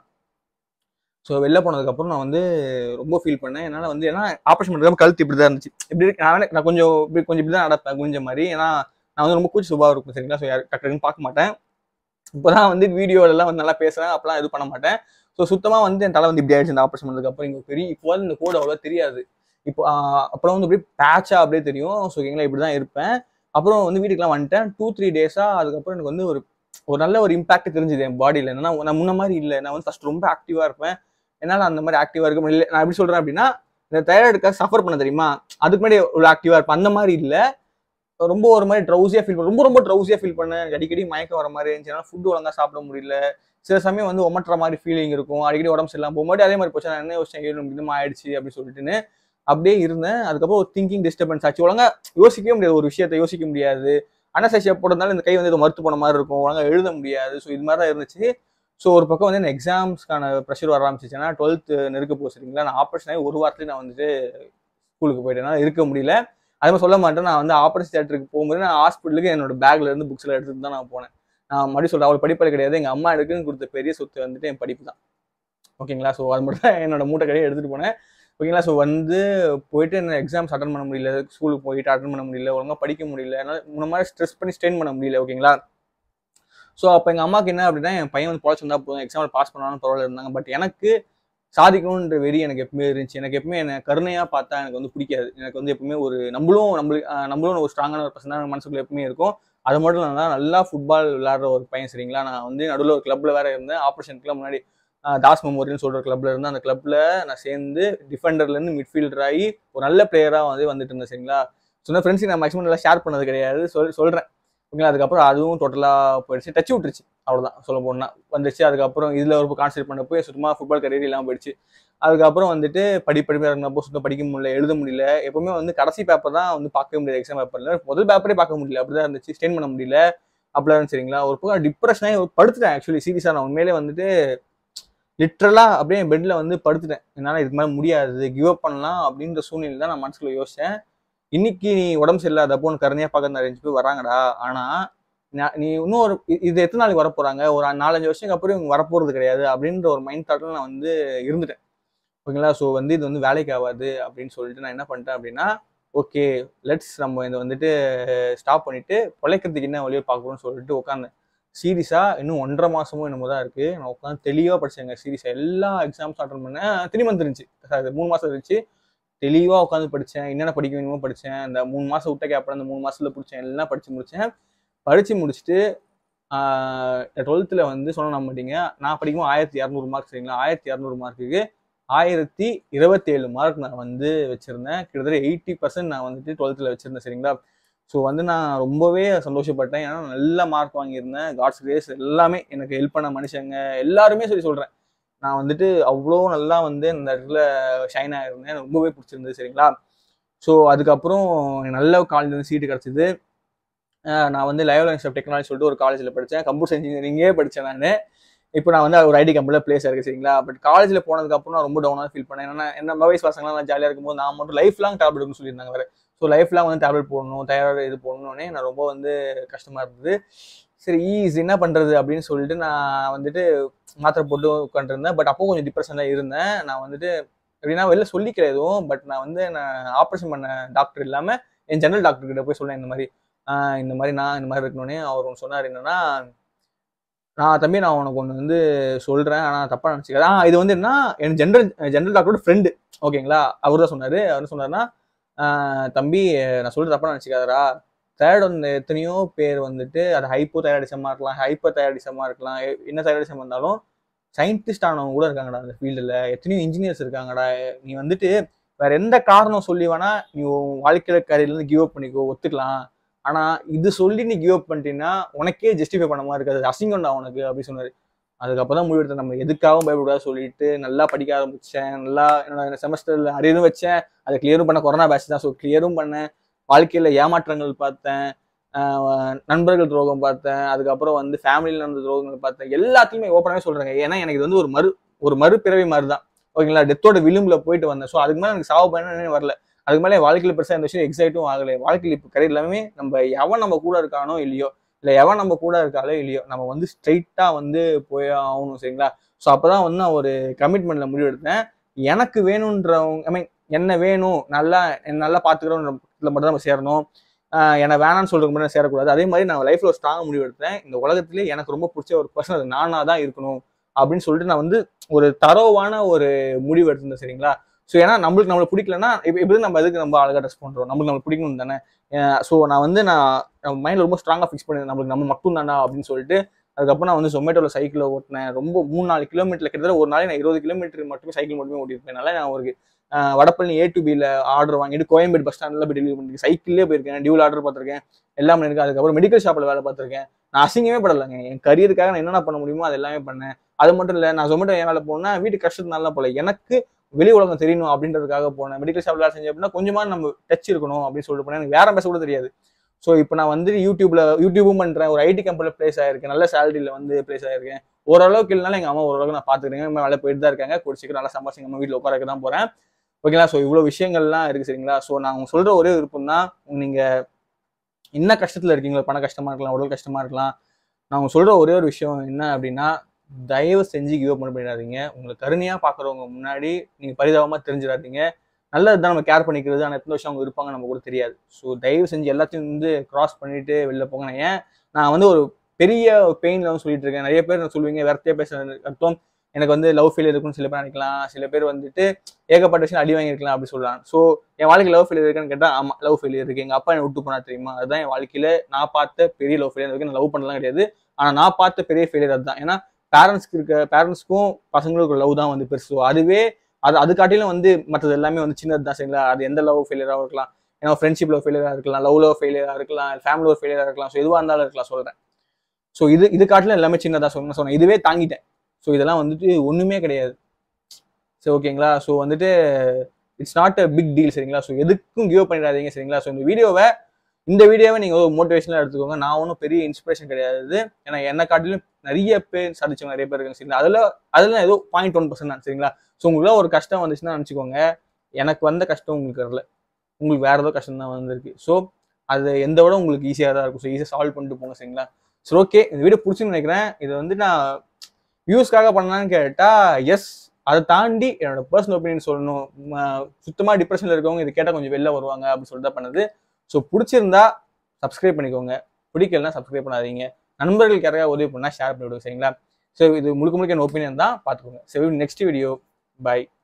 Speaker 1: ஸோ வெளில போனதுக்கப்புறம் நான் வந்து ரொம்ப ஃபீல் பண்ணேன் என்னால் வந்து ஏன்னா ஆப்ரேஷன் பண்ணுறது கழுத்து இப்படி தான் இருந்துச்சு இப்படி இருக்கு நான் வேணா- நான் கொஞ்சம் இப்படி கொஞ்சம் இப்படி தான் நடப்பேன் குஞ்ச மாதிரி ஏன்னா நான் வந்து ரொம்ப கூச்சி சுபாவம் இருக்கும் சரிங்களா ஸோ யார் டக்குன்னு பார்க்க மாட்டேன் இப்போதான் வந்து வீடியோலலாம் வந்து நல்லா பேசுறேன் அப்பெல்லாம் இது பண்ண மாட்டேன் ஸோ சுத்தமாக வந்து என் தலை வந்து இப்படி ஆயிடுச்சு இந்த ஆப்ரேஷன் பண்ணதுக்கப்புறம் இங்கே பெரிய இப்போ வந்து இந்த கோடு அவ்வளோ தெரியாது இப்போ ஆஹ், அப்புறம் வந்து அப்படியே பேட்சா அப்படியே தெரியும் ஸோ ஓகேங்களா இப்படி தான் இருப்பேன் அப்புறம் வந்து வீட்டுக்குலாம் வந்துட்டேன் டூ த்ரீ டேஸாக அதுக்கப்புறம் எனக்கு வந்து ஒரு ஒரு நல்ல ஒரு இம்பாக்ட் தெரிஞ்சுது என் பாடியில் என்னன்னா நான் முன்ன மாதிரி இல்லை நான் வந்து ஃபர்ஸ்ட் ரொம்ப ஆக்டிவாக இருப்பேன் என்னால் அந்த மாதிரி ஆக்டிவாக இருக்க முடியல நான் எப்படி சொல்கிறேன் அப்படின்னா இந்த தைராய்டுக்காக சஃபர் பண்ண தெரியுமா அதுக்கு முன்னாடி ஒரு ஆக்டிவாக இருப்பேன் அந்த மாதிரி இல்லை ரொம்ப ஒரு மாதிரி ட்ரௌசியாக ஃபீல் பண்ண ரொம்ப ரொம்ப ட்ரௌசியாக ஃபீல் பண்ணேன் எனக்கு அடிக்கடி மயக்கம் வர மாதிரி இருந்துச்சு என்னால் ஃபுட்டு ஒழுங்கா சாப்பிட முடியல சில சமயம் வந்து ஒமட்டுற மாதிரி ஃபீலிங் இருக்கும் அடிக்கடி உடம்பு சரியில்லாம போகும்போது அதே மாதிரி போச்சு நான் என்ன யோசிச்சேன் ஏழு விதமாக ஆயிடுச்சு அப்படின்னு சொல்லிட்டுன்னு அப்படியே இருந்தேன் அதுக்கப்புறம் ஒரு திங்கிங் டிஸ்டர்பன்ஸ் ஆச்சு ஒழுங்கா யோசிக்கவே முடியாது ஒரு விஷயத்த யோசிக்க முடியாது அனசைசியா போட்டதுனால இந்த கை வந்து ஏதோ மறுத்து போன மாதிரி இருக்கும் ஒழுங்கா எழுத முடியாது ஸோ இது மாதிரி தான் இருந்துச்சு ஸோ ஒரு பக்கம் வந்து இந்த எக்ஸாம்ஸ்க்கான ப்ரெஷர் வர ஆரம்பிச்சிச்சு ஏன்னா டுவெல்த் நெருக்க போகுது சரிங்களா நான் ஆப்ரேஷன் ஆகி ஒரு வாரத்துலேயே நான் வந்துட்டு ஸ்கூலுக்கு போயிட்டேன் என்னால இருக்க முடியல அது மாதிரி சொல்ல மாட்டேன் நான் வந்து ஆப்ரேஷன் தேட்டருக்கு போகும்போது நான் ஹாஸ்பிட்டலுக்கு என்னோட பேக்ல இருந்து புக்ஸ்ல எடுத்துட்டு தான் நான் போனேன் நான் மறுபடியும் சொல்றேன் அவள் படிப்பது கிடையாது எங்க அம்மா எடுக்குன்னு கொடுத்த பெரிய சொத்து வந்துட்டு என் படிப்பு தான் ஓகேங்களா ஸோ அது மட்டும் தான் என்னோட மூட்டை கடையை எடுத்துட்டு போனேன் ஓகேங்களா ஸோ வந்து போயிட்டு என்ன எக்ஸாம்ஸ் அட்டன் பண்ண முடியல ஸ்கூலுக்கு போயிட்டு அட்டன் பண்ண முடியல ஒழுங்கா படிக்க முடியல என்னால் முன்ன மாதிரி ஸ்ட்ரெஸ் பண்ணி ஸ்ட்ரெயின் பண்ண முடியல ஓகேங்களா ஸோ அப்போ எங்கள் அம்மாவுக்கு என்ன அப்படின்னா என் பையன் வந்து பொழைச்சு வந்தா போதும் எக்ஸாமில் பாஸ் பண்ணாலும் பரவாயில்ல இருந்தாங்க பட் எனக்கு சாதிக்கணுன்ற வெறி எனக்கு எப்பவுமே இருந்துச்சு எனக்கு எப்பவுமே என்ன கருணையாக பார்த்தா எனக்கு வந்து பிடிக்காது எனக்கு வந்து எப்பவுமே ஒரு நம்மளும் நம்மளுக்கு ஆஹ் நம்மளும் ஒரு ஸ்ட்ராங்கான ஒரு பர்சன் தான் மனசுக்குள்ள எப்பவுமே இருக்கும் அது மட்டும் இல்லாம நல்லா ஃபுட்பால் விளையாடுற ஒரு பையன் சரிங்களா நான் வந்து நடுவில் ஒரு கிளப்ல வேற இருந்தேன் ஆப்ரேஷனுக்குலாம் முன்னாடி ஆஹ் தாஸ் மெமோரியல்னு சொல்ற கிளப்ல இருந்து அந்த கிளப்ல நான் சேர்ந்து டிஃபெண்டர்ல இருந்து மிட்ஃபீல்டர் ஆகி ஒரு நல்ல பிளேயரா வந்து வந்துட்டு இருந்தேன் சரிங்களா சொன்ன ஃப்ரெண்ட்ஸுக்கு நான் மேக்ஸிமம் நல்லா ஷேர் பண்ணது கிடையாது சொல் சொல்றேன் ஓகேங்களா அதுக்கப்புறம் அதுவும் டோட்டலா போயிடுச்சு டச் விட்டுருச்சு அவ்வளவுதான் சொல்ல போனா வந்துச்சு அதுக்கப்புறம் இதுல ஒரு கான்சென்ட்ரேட் பண்ணப்போ சுத்தமா ஃபுட்பால் கரியர் இல்லாம போயிடுச்சு அதுக்கப்புறம் வந்துட்டு படி படிப்பாக இருந்தப்போ சுத்தம் படிக்க முடியல எழுத முடியல எப்பவுமே வந்து கடைசி பேப்பர் தான் வந்து பார்க்க முடியாது எக்ஸாம் பேப்பர்ல முதல் பேப்பரே பார்க்க முடியல அப்படிதான் இருந்துச்சு ஸ்டெயின் பண்ண முடியல அப்படிலாம் இருந்துச்சு சரிங்களா ஒரு பக்கம் டிப்ரெஷனாக படுத்துட்டேன் ஆக்சுவலி சீரியஸாக நான் உண்மையிலே வந்துட்டு லிட்ரலா அப்படியே பெட்ல வந்து படுத்துட்டேன் என்னால இதுக்கு மேலே முடியாது கிவ் அப் பண்ணலாம் அப்படின்ற சூழ்நிலை தான் நான் மனசுக்குள்ள யோசிச்சேன் இன்னைக்கு நீ உடம்பு சரியில்லாதப்போ உனக்கு கருணையா பார்க்க நிறைய பேர் வராங்கடா ஆனா நான் நீ இன்னும் ஒரு இ- இது எத்தனை நாளைக்கு வரப்போறாங்க ஒரு நாலஞ்சு வருஷத்துக்கு அப்புறம் இவங்க வரப்போறது கிடையாது அப்படின்ற ஒரு மைண்ட் தாட்ல நான் வந்து இருந்துட்டேன் ஓகேங்களா ஸோ வந்து இது வந்து வேலைக்கு ஆகாது அப்படின்னு சொல்லிட்டு நான் என்ன பண்ணிட்டேன் அப்படின்னா ஓகே லெட்ஸ் நம்ம இதை வந்துட்டு ஸ்டாப் பண்ணிட்டு பொழைக்கிறதுக்கு என்ன வழியோ பார்க்கணும்னு சொல்லிட்டு உட்காந்தேன் சீரியஸா இன்னும் ஒன்றரை மாசமும் என்னமோ தான் இருக்கு நான் உட்காந்து தெளிவா படிச்சேங்க சீரியஸா எல்லா எக்ஸாம்ஸ் அட்டன் பண்ணேன் த்ரீ மந்த் இருந்துச்சு sorry, மூணு மாசம் இருந்துச்சு தெளிவா உட்காந்து படிச்சேன் என்னென்ன படிக்க வேணுமோ படிச்சேன் அந்த மூணு மாசம் விட்ட கேப் அந்த மூணு மாசத்துல பிடிச்சேன் எல்லாம் படிச்சு முடிச்சேன் படிச்சு முடிச்சுட்டு டுவெல்த்தில் வந்து சொன்ன நம்ப மாட்டீங்க நான் படிக்கும்போது ஆயிரத்தி இரநூறு மார்க் சரிங்களா ஆயிரத்தி இரநூறு மார்க்குக்கு ஆயிரத்தி இருபத்தேழு மார்க் நான் வந்து வச்சிருந்தேன் கிட்டத்தட்ட எயிட்டி பர்சன்ட் நான் வந்துட்டு டுவெல்த்தில் வச்சிருந்தேன் சரிங்களா ஸோ வந்து நான் ரொம்பவே சந்தோஷப்பட்டேன் ஏன்னா நல்ல மார்க் வாங்கியிருந்தேன் காட்ஸ் கிரேஸ் எல்லாமே எனக்கு ஹெல்ப் பண்ண மனுஷங்க எல்லாருமே சொல்லி சொல்கிறேன் நான் வந்துட்டு அவ்வளோ நல்லா வந்து இந்த இடத்துல ஷைன் ஆகிருந்தேன் எனக்கு ரொம்பவே பிடிச்சிருந்தது சரிங்களா ஸோ அதுக்கப்புறம் எனக்கு நல்ல காலேஜ் வந்து சீட்டு கிடச்சிது நான் வந்து லைவ் லேர்னிங் ஆஃப் டெக்னாலஜி சொல்லிட்டு ஒரு காலேஜில் படித்தேன் கம்ப்யூட்டர் இன்ஜினியரிங்கே படித்தேன் நான் இப்போ நான் வந்து ஒரு ஐடி கம்பெனியில் பிளேஸ் ஆயிருக்கு சரிங்களா பட் காலேஜில் போனதுக்கப்புறம் நான் ரொம்ப டவுனாக ஃபீல் பண்ணேன் ஏன்னா என்ன வயசு பசங்களாம் நான் ஜாலியாக இருக்கும்போது நான் மட்டும் லைஃப் லாங் டேப்லெட் எடுக்கணும்னு சொல்லியிருந்தாங்க வேறு ஸோ லைஃப் லாங் வந்து டேப்லெட் போடணும் தைராய்டு இது போடணுன்னே நான் ரொம்ப வந்து கஷ்டமாக இருந்தது சரி ஈஸி என்ன பண்ணுறது அப்படின்னு சொல்லிட்டு நான் வந்துட்டு மாத்திரை போட்டு உட்காந்துருந்தேன் பட் அப்போ கொஞ்சம் டிப்ரெஷனில் இருந்தேன் நான் வந்துட்டு எப்படின்னா வெளில சொல்லிக்கிற எதுவும் பட் நான் வந்து நான் ஆப்ரேஷன் பண்ண டாக்டர் இல்லாமல் என் ஜெனரல் டாக்டர் கிட்ட போய் சொன்னேன் இந்த மாதிரி ஆஹ் இந்த மாதிரி நான் இந்த மாதிரி இருக்கணுன்னே அவர் ஒன்று சொன்னார் என்னன்னா நான் தம்பி நான் உனக்கு ஒன்று வந்து சொல்கிறேன் ஆனால் தப்பாக நினச்சிக்காத ஆ இது வந்து என்ன என் ஜென்ரல் ஜென்ரல் டாக்டரோட ஃப்ரெண்டு ஓகேங்களா அவர் தான் சொன்னார் அவர் என்ன சொன்னார்னா ஆஹ் தம்பி நான் சொல்கிறது தப்பாக நினச்சிக்காதரா தைராய்டு வந்து எத்தனையோ பேர் வந்துட்டு அது ஹைப்போ தைராய்டிசமாக இருக்கலாம் ஹைப்போ தைராய்டிசமாக இருக்கலாம் எ- என்ன தைராய்டிசம் வந்தாலும் சயின்டிஸ்ட் ஆனவங்க கூட இருக்காங்கடா அந்த ஃபீல்டில் எத்தனையோ இன்ஜினியர்ஸ் இருக்காங்கடா நீ வந்துட்டு வேற எந்த காரணம் சொல்லி வேணா நீ உன் வாழ்க்கையில கரையிலேருந்து கிவ் அப் பண்ணிக்கோ ஒத்துக்கலாம் ஆனா இது சொல்லி நீ கிவ் அப் பண்ணிட்டீங்கன்னா உனக்கே ஜஸ்டிஃபை பண்ண மாதிரி இருக்காது அது அசிங்கம்டா உனக்கு அப்படின்னு சொன்னாரு அதுக்கப்புறம் தான் முடிவெடுத்தேன் நம்ம எதுக்காகவும் பயப்படாது சொல்லிட்டு நல்லா படிக்க ஆரம்பிச்சேன் நல்லா என்னோட செமஸ்டர்ல அரியரும் வச்சேன் அதை கிளியரும் பண்ண கொரோனா பேட்ச் தான் ஸோ கிளியரும் பண்ணேன் வாழ்க்கையில ஏமாற்றங்கள் பார்த்தேன் ஆஹ் நண்பர்கள் துரோகம் பார்த்தேன் அதுக்கப்புறம் வந்து ஃபேமிலியில் நடந்த துரோகங்கள் பார்த்தேன் எல்லாத்தையுமே ஓப்பனாகவே சொல்றேங்க ஏன்னா எனக்கு இது வந்து ஒரு மறு ஒரு மறுபிறவி மாதிரி தான் ஓகேங்களா டெத்தோட விளிம்புல போயிட்டு வந்தேன் ஸோ அதுக்கு மேலே எனக்கு சாவு பயணம் வரல அதுக்கு மேலே வாழ்க்கையில பெருசாக இந்த விஷயம் எக்ஸைட்டும் ஆகலை வாழ்க்கையில் இப்போ கரை எல்லாமே நம்ம எவன் நம்ம கூட இருக்கானோ இல்லையோ இல்லை எவன் நம்ம கூட இருக்காளோ இல்லையோ நம்ம வந்து ஸ்ட்ரைட்டாக வந்து போய் ஆகணும் சரிங்களா ஸோ அப்பதான் வந்து நான் ஒரு கமிட்மெண்ட்ல முடிவெடுத்தேன் எனக்கு வேணுன்றவங்க ஐ மீன் என்ன வேணும் நல்லா என்ன நல்லா பார்த்துக்கிறோன்ற மட்டும் தான் நம்ம சேரணும் ஆஹ் என்னை வேணாம்னு சொல்றதுக்கு மட்டும் சேரக்கூடாது அதே மாதிரி நான் லைஃப்ல ஒரு ஸ்ட்ராங் முடிவு எடுத்தேன் இந்த உலகத்திலே எனக்கு ரொம்ப பிடிச்ச ஒரு பர்சன் அது நானா தான் இருக்கணும் அப்படின்னு சொல்லிட்டு நான் வந்து ஒரு தரோவான ஒரு முடிவு எடுத்திருந்தேன் சரிங்களா ஸோ ஏன்னா நம்மளுக்கு நம்மளுக்கு பிடிக்கலன்னா இப்போ எப்படி நம்ம எதுக்கு நம்ம அழகாக ட்ரெஸ் பண்றோம் நம்மளுக்கு நம்மளுக்கு பிடிக்கணும் தானே ஸோ நான் வந்து நான் மைண்ட்ல ரொம்ப ஸ்ட்ராங்காக ஃபிக்ஸ் பண்ணி நம்மளுக்கு நம்ம மட்டும் தானா அப்படின்னு சொல்லிட்டு அதுக்கப்புறம் நான் வந்து ஜொமேட்டோவில் சைக்கிளை ஓட்டினேன் ரொம்ப மூணு நாலு கிலோமீட்டர் கிட்டத்தட்ட ஒரு நாளைக்கு நான் இருபது கிலோமீட்டர் மட்டுமே சைக்கிள் மட்டுமே ஓட்டிருப்பேன் அதனால நான் ஒரு ஆஹ் வடபழனி ஏ டு பியில் ஆர்டர் வாங்கிட்டு கோயம்பேடு பஸ் ஸ்டாண்டில் போய் டெலிவரி பண்ணிருக்கேன் சைக்கிள்லேயே போயிருக்கேன் டியூல் ஆர்டர் பார்த்துருக்கேன் எல்லாம் பண்ணியிருக்கேன் அதுக்கப்புறம் மெடிக்கல் ஷாப்பில் வேலை பார்த்துருக்கேன் நான் அசிங்கமே படலைங்க என் கரியருக்காக நான் என்னென்ன பண்ண முடியுமோ அது எல்லாமே பண்ணேன் அது மட்டும் இல்லை நான் ஜொமேட்டோ ஏன் வேலை போனேன்னா வீட்டு கஷ்டத்தினால போல எனக்கு வெளி உலகம் தெரியணும் அப்படின்றதுக்காக போனேன் மெடிக்கல் ஷாப்ல வேலை செஞ்சேன் அப்படின்னா கொஞ்சமா நம்ம டச் இருக்கணும் அப்படின்னு சொல்லிட்டு போனேன் எனக்கு வேற பேச கூட தெரியாது ஸோ இப்போ நான் வந்து யூடியூப்ல யூடியூபும் பண்றேன் ஒரு ஐடி கம்பெனியில் பிளேஸ் ஆயிருக்கேன் நல்ல சேலரியில் வந்து பிளேஸ் ஆயிருக்கேன் ஓரளவுக்கு இல்லைனாலும் எங்க அம்மா ஓரளவுக்கு நான் பார்த்துக்கிறேன் அம்மா வேலை போயிட்டு தான் இருக்காங்க குடிச்சிக்க நல்லா சம்பாதிச்சு எங்க அம்மா வீட்டில் உட்கார தான் போறேன் ஓகேங்களா ஸோ இவ்வளோ விஷயங்கள்லாம் இருக்கு சரிங்களா ஸோ நான் உங்களுக்கு சொல்ற ஒரே விருப்பம் தான் நீங்க என்ன கஷ்டத்துல இருக்கீங்களோ பண கஷ்டமா இருக்கலாம் உடல் கஷ்டமா இருக்கலாம் நான் உங்களுக்கு சொல்ற ஒரே ஒரு விஷயம் என்ன அப்படின்னா தயவு செஞ்சு கிவ் அப் பண்ணிடாதீங்க உங்களை கருணையா பாக்குறவங்க முன்னாடி நீங்க பரிதாபமா தெரிஞ்சிடாதீங்க நல்லது தான் நம்ம கேர் பண்ணிக்கிறது ஆனால் எத்தனை வருஷம் அவங்க இருப்பாங்க நம்ம கூட தெரியாது ஸோ தயவு செஞ்சு எல்லாத்தையும் வந்து கிராஸ் பண்ணிட்டு வெளில போங்க நான் ஏன் நான் வந்து ஒரு பெரிய பெயின்ல வந்து சொல்லிட்டு இருக்கேன் நிறைய பேர் சொல்லுவீங்க விரத்தியா பேச அர்த்தம் எனக்கு வந்து லவ் ஃபெயிலியர் இருக்குன்னு சில பேர் நினைக்கலாம் சில பேர் வந்துட்டு ஏகப்பட்ட விஷயம் அடி வாங்கியிருக்கலாம் அப்படி சொல்லலாம் ஸோ என் வாழ்க்கை லவ் ஃபெயிலியர் இருக்குன்னு கேட்டால் ஆமா லவ் ஃபெயிலியர் இருக்கு எங்க அப்பா என்னை விட்டு போனா தெரியுமா அதுதான் என் வாழ்க்கையில நான் பார்த்த பெரிய லவ் ஃபெயிலியர் இருக்கு நான் லவ் பண்ணலாம் கிடையாது ஆனா நான் பார்த்த பெரிய ஃபெயிலியர் அதுதான் ஏன்னா பேரண்ட்ஸ்க்கு இருக்க பேரண்ட்ஸ்க்கும் பசங்களுக்கும் லவ் தான் வந்து பெருசு அதுவே அது அது காட்டிலும் வந்து மற்றது எல்லாமே வந்து சின்னது தான் சரிங்களா அது எந்த லவ் ஃபெயிலியராகவும் இருக்கலாம் ஏன்னா ஃப்ரெண்ட்ஷிப் லவ் ஃபெயிலியராக இருக்கலாம் லவ் லவ் ஃபெயிலியராக இருக்கலாம் ஃபேமிலி லவ் ஃபெயிலியராக இருக்கலாம் ஸோ எதுவாக இருந்தாலும் இருக்கலாம் சொல்றேன் ஸோ இது இது காட்டிலும் எல்லாமே சின்னதாக சொன்ன சொன்னேன் இதுவே தாங்கிட்டேன் ஸோ இதெல்லாம் வந்துட்டு ஒண்ணுமே கிடையாது சரி ஓகேங்களா ஸோ வந்துட்டு it's not a big deal சரிங்களா ஸோ எதுக்கும் கிவ் பண்ணிடாதீங்க சரிங்களா ஸோ இந்த வீடியோவை இந்த வீடியோவை நீங்கள் ஒரு மோட்டிவேஷனாக எடுத்துக்கோங்க நான் ஒன்றும் பெரிய இன்ஸ்பிரேஷன் கிடையாது ஏன்னா என்ன காட்டிலும் நிறைய பேர் சாதிச்சவங்க நிறைய பேர் இருக்காங்க சரிங்களா அதில் அதில் ஏதோ பாயிண்ட் ஒன் பர்சன்ட் தான் சரிங்களா ஸோ உங்களுக்கு ஒரு கஷ்டம் வந்துச்சுன்னா நினச்சிக்கோங்க எனக்கு வந்த கஷ்டம் உங்களுக்கு வரல உங்களுக்கு வேற ஏதோ கஷ்டம் தான் வந்திருக்கு ஸோ அது எந்த விட உங்களுக்கு ஈஸியாக தான் இருக்கும் ஸோ ஈஸியாக சால்வ் பண்ணிட்டு போங்க சரிங்களா சரி ஓகே இந்த வீடியோ பிடிச்சுன்னு நினைக்கிறேன் இது வந்து நான் வியூஸ்க்காக பண்ணலான்னு கேட்டா எஸ் அதை தாண்டி என்னோட பர்சனல் ஒப்பீனியன் சொல்லணும் ம- சுத்தமா டிப்ரெஷன்ல இருக்கவங்க இது கேட்டால் கொஞ்சம் வெளில வருவாங்க அப்படின்னு சொல்லிட்டு தான் பண்ணது ஸோ பிடிச்சிருந்தா சப்ஸ்கிரைப் பண்ணிக்கோங்க பிடிக்கலனா சப்ஸ்கிரைப் பண்ணாதீங்க நண்பர்களுக்கு யாரையா உதவி பண்ணா ஷேர் பண்ணிவிடுங்க சரிங்களா ஸோ இது முழுக்க முழுக்க என் ஒப்பீனியன் தான் பார்த்துக்கோங்க சரி நெக்ஸ்ட் வீடியோ பை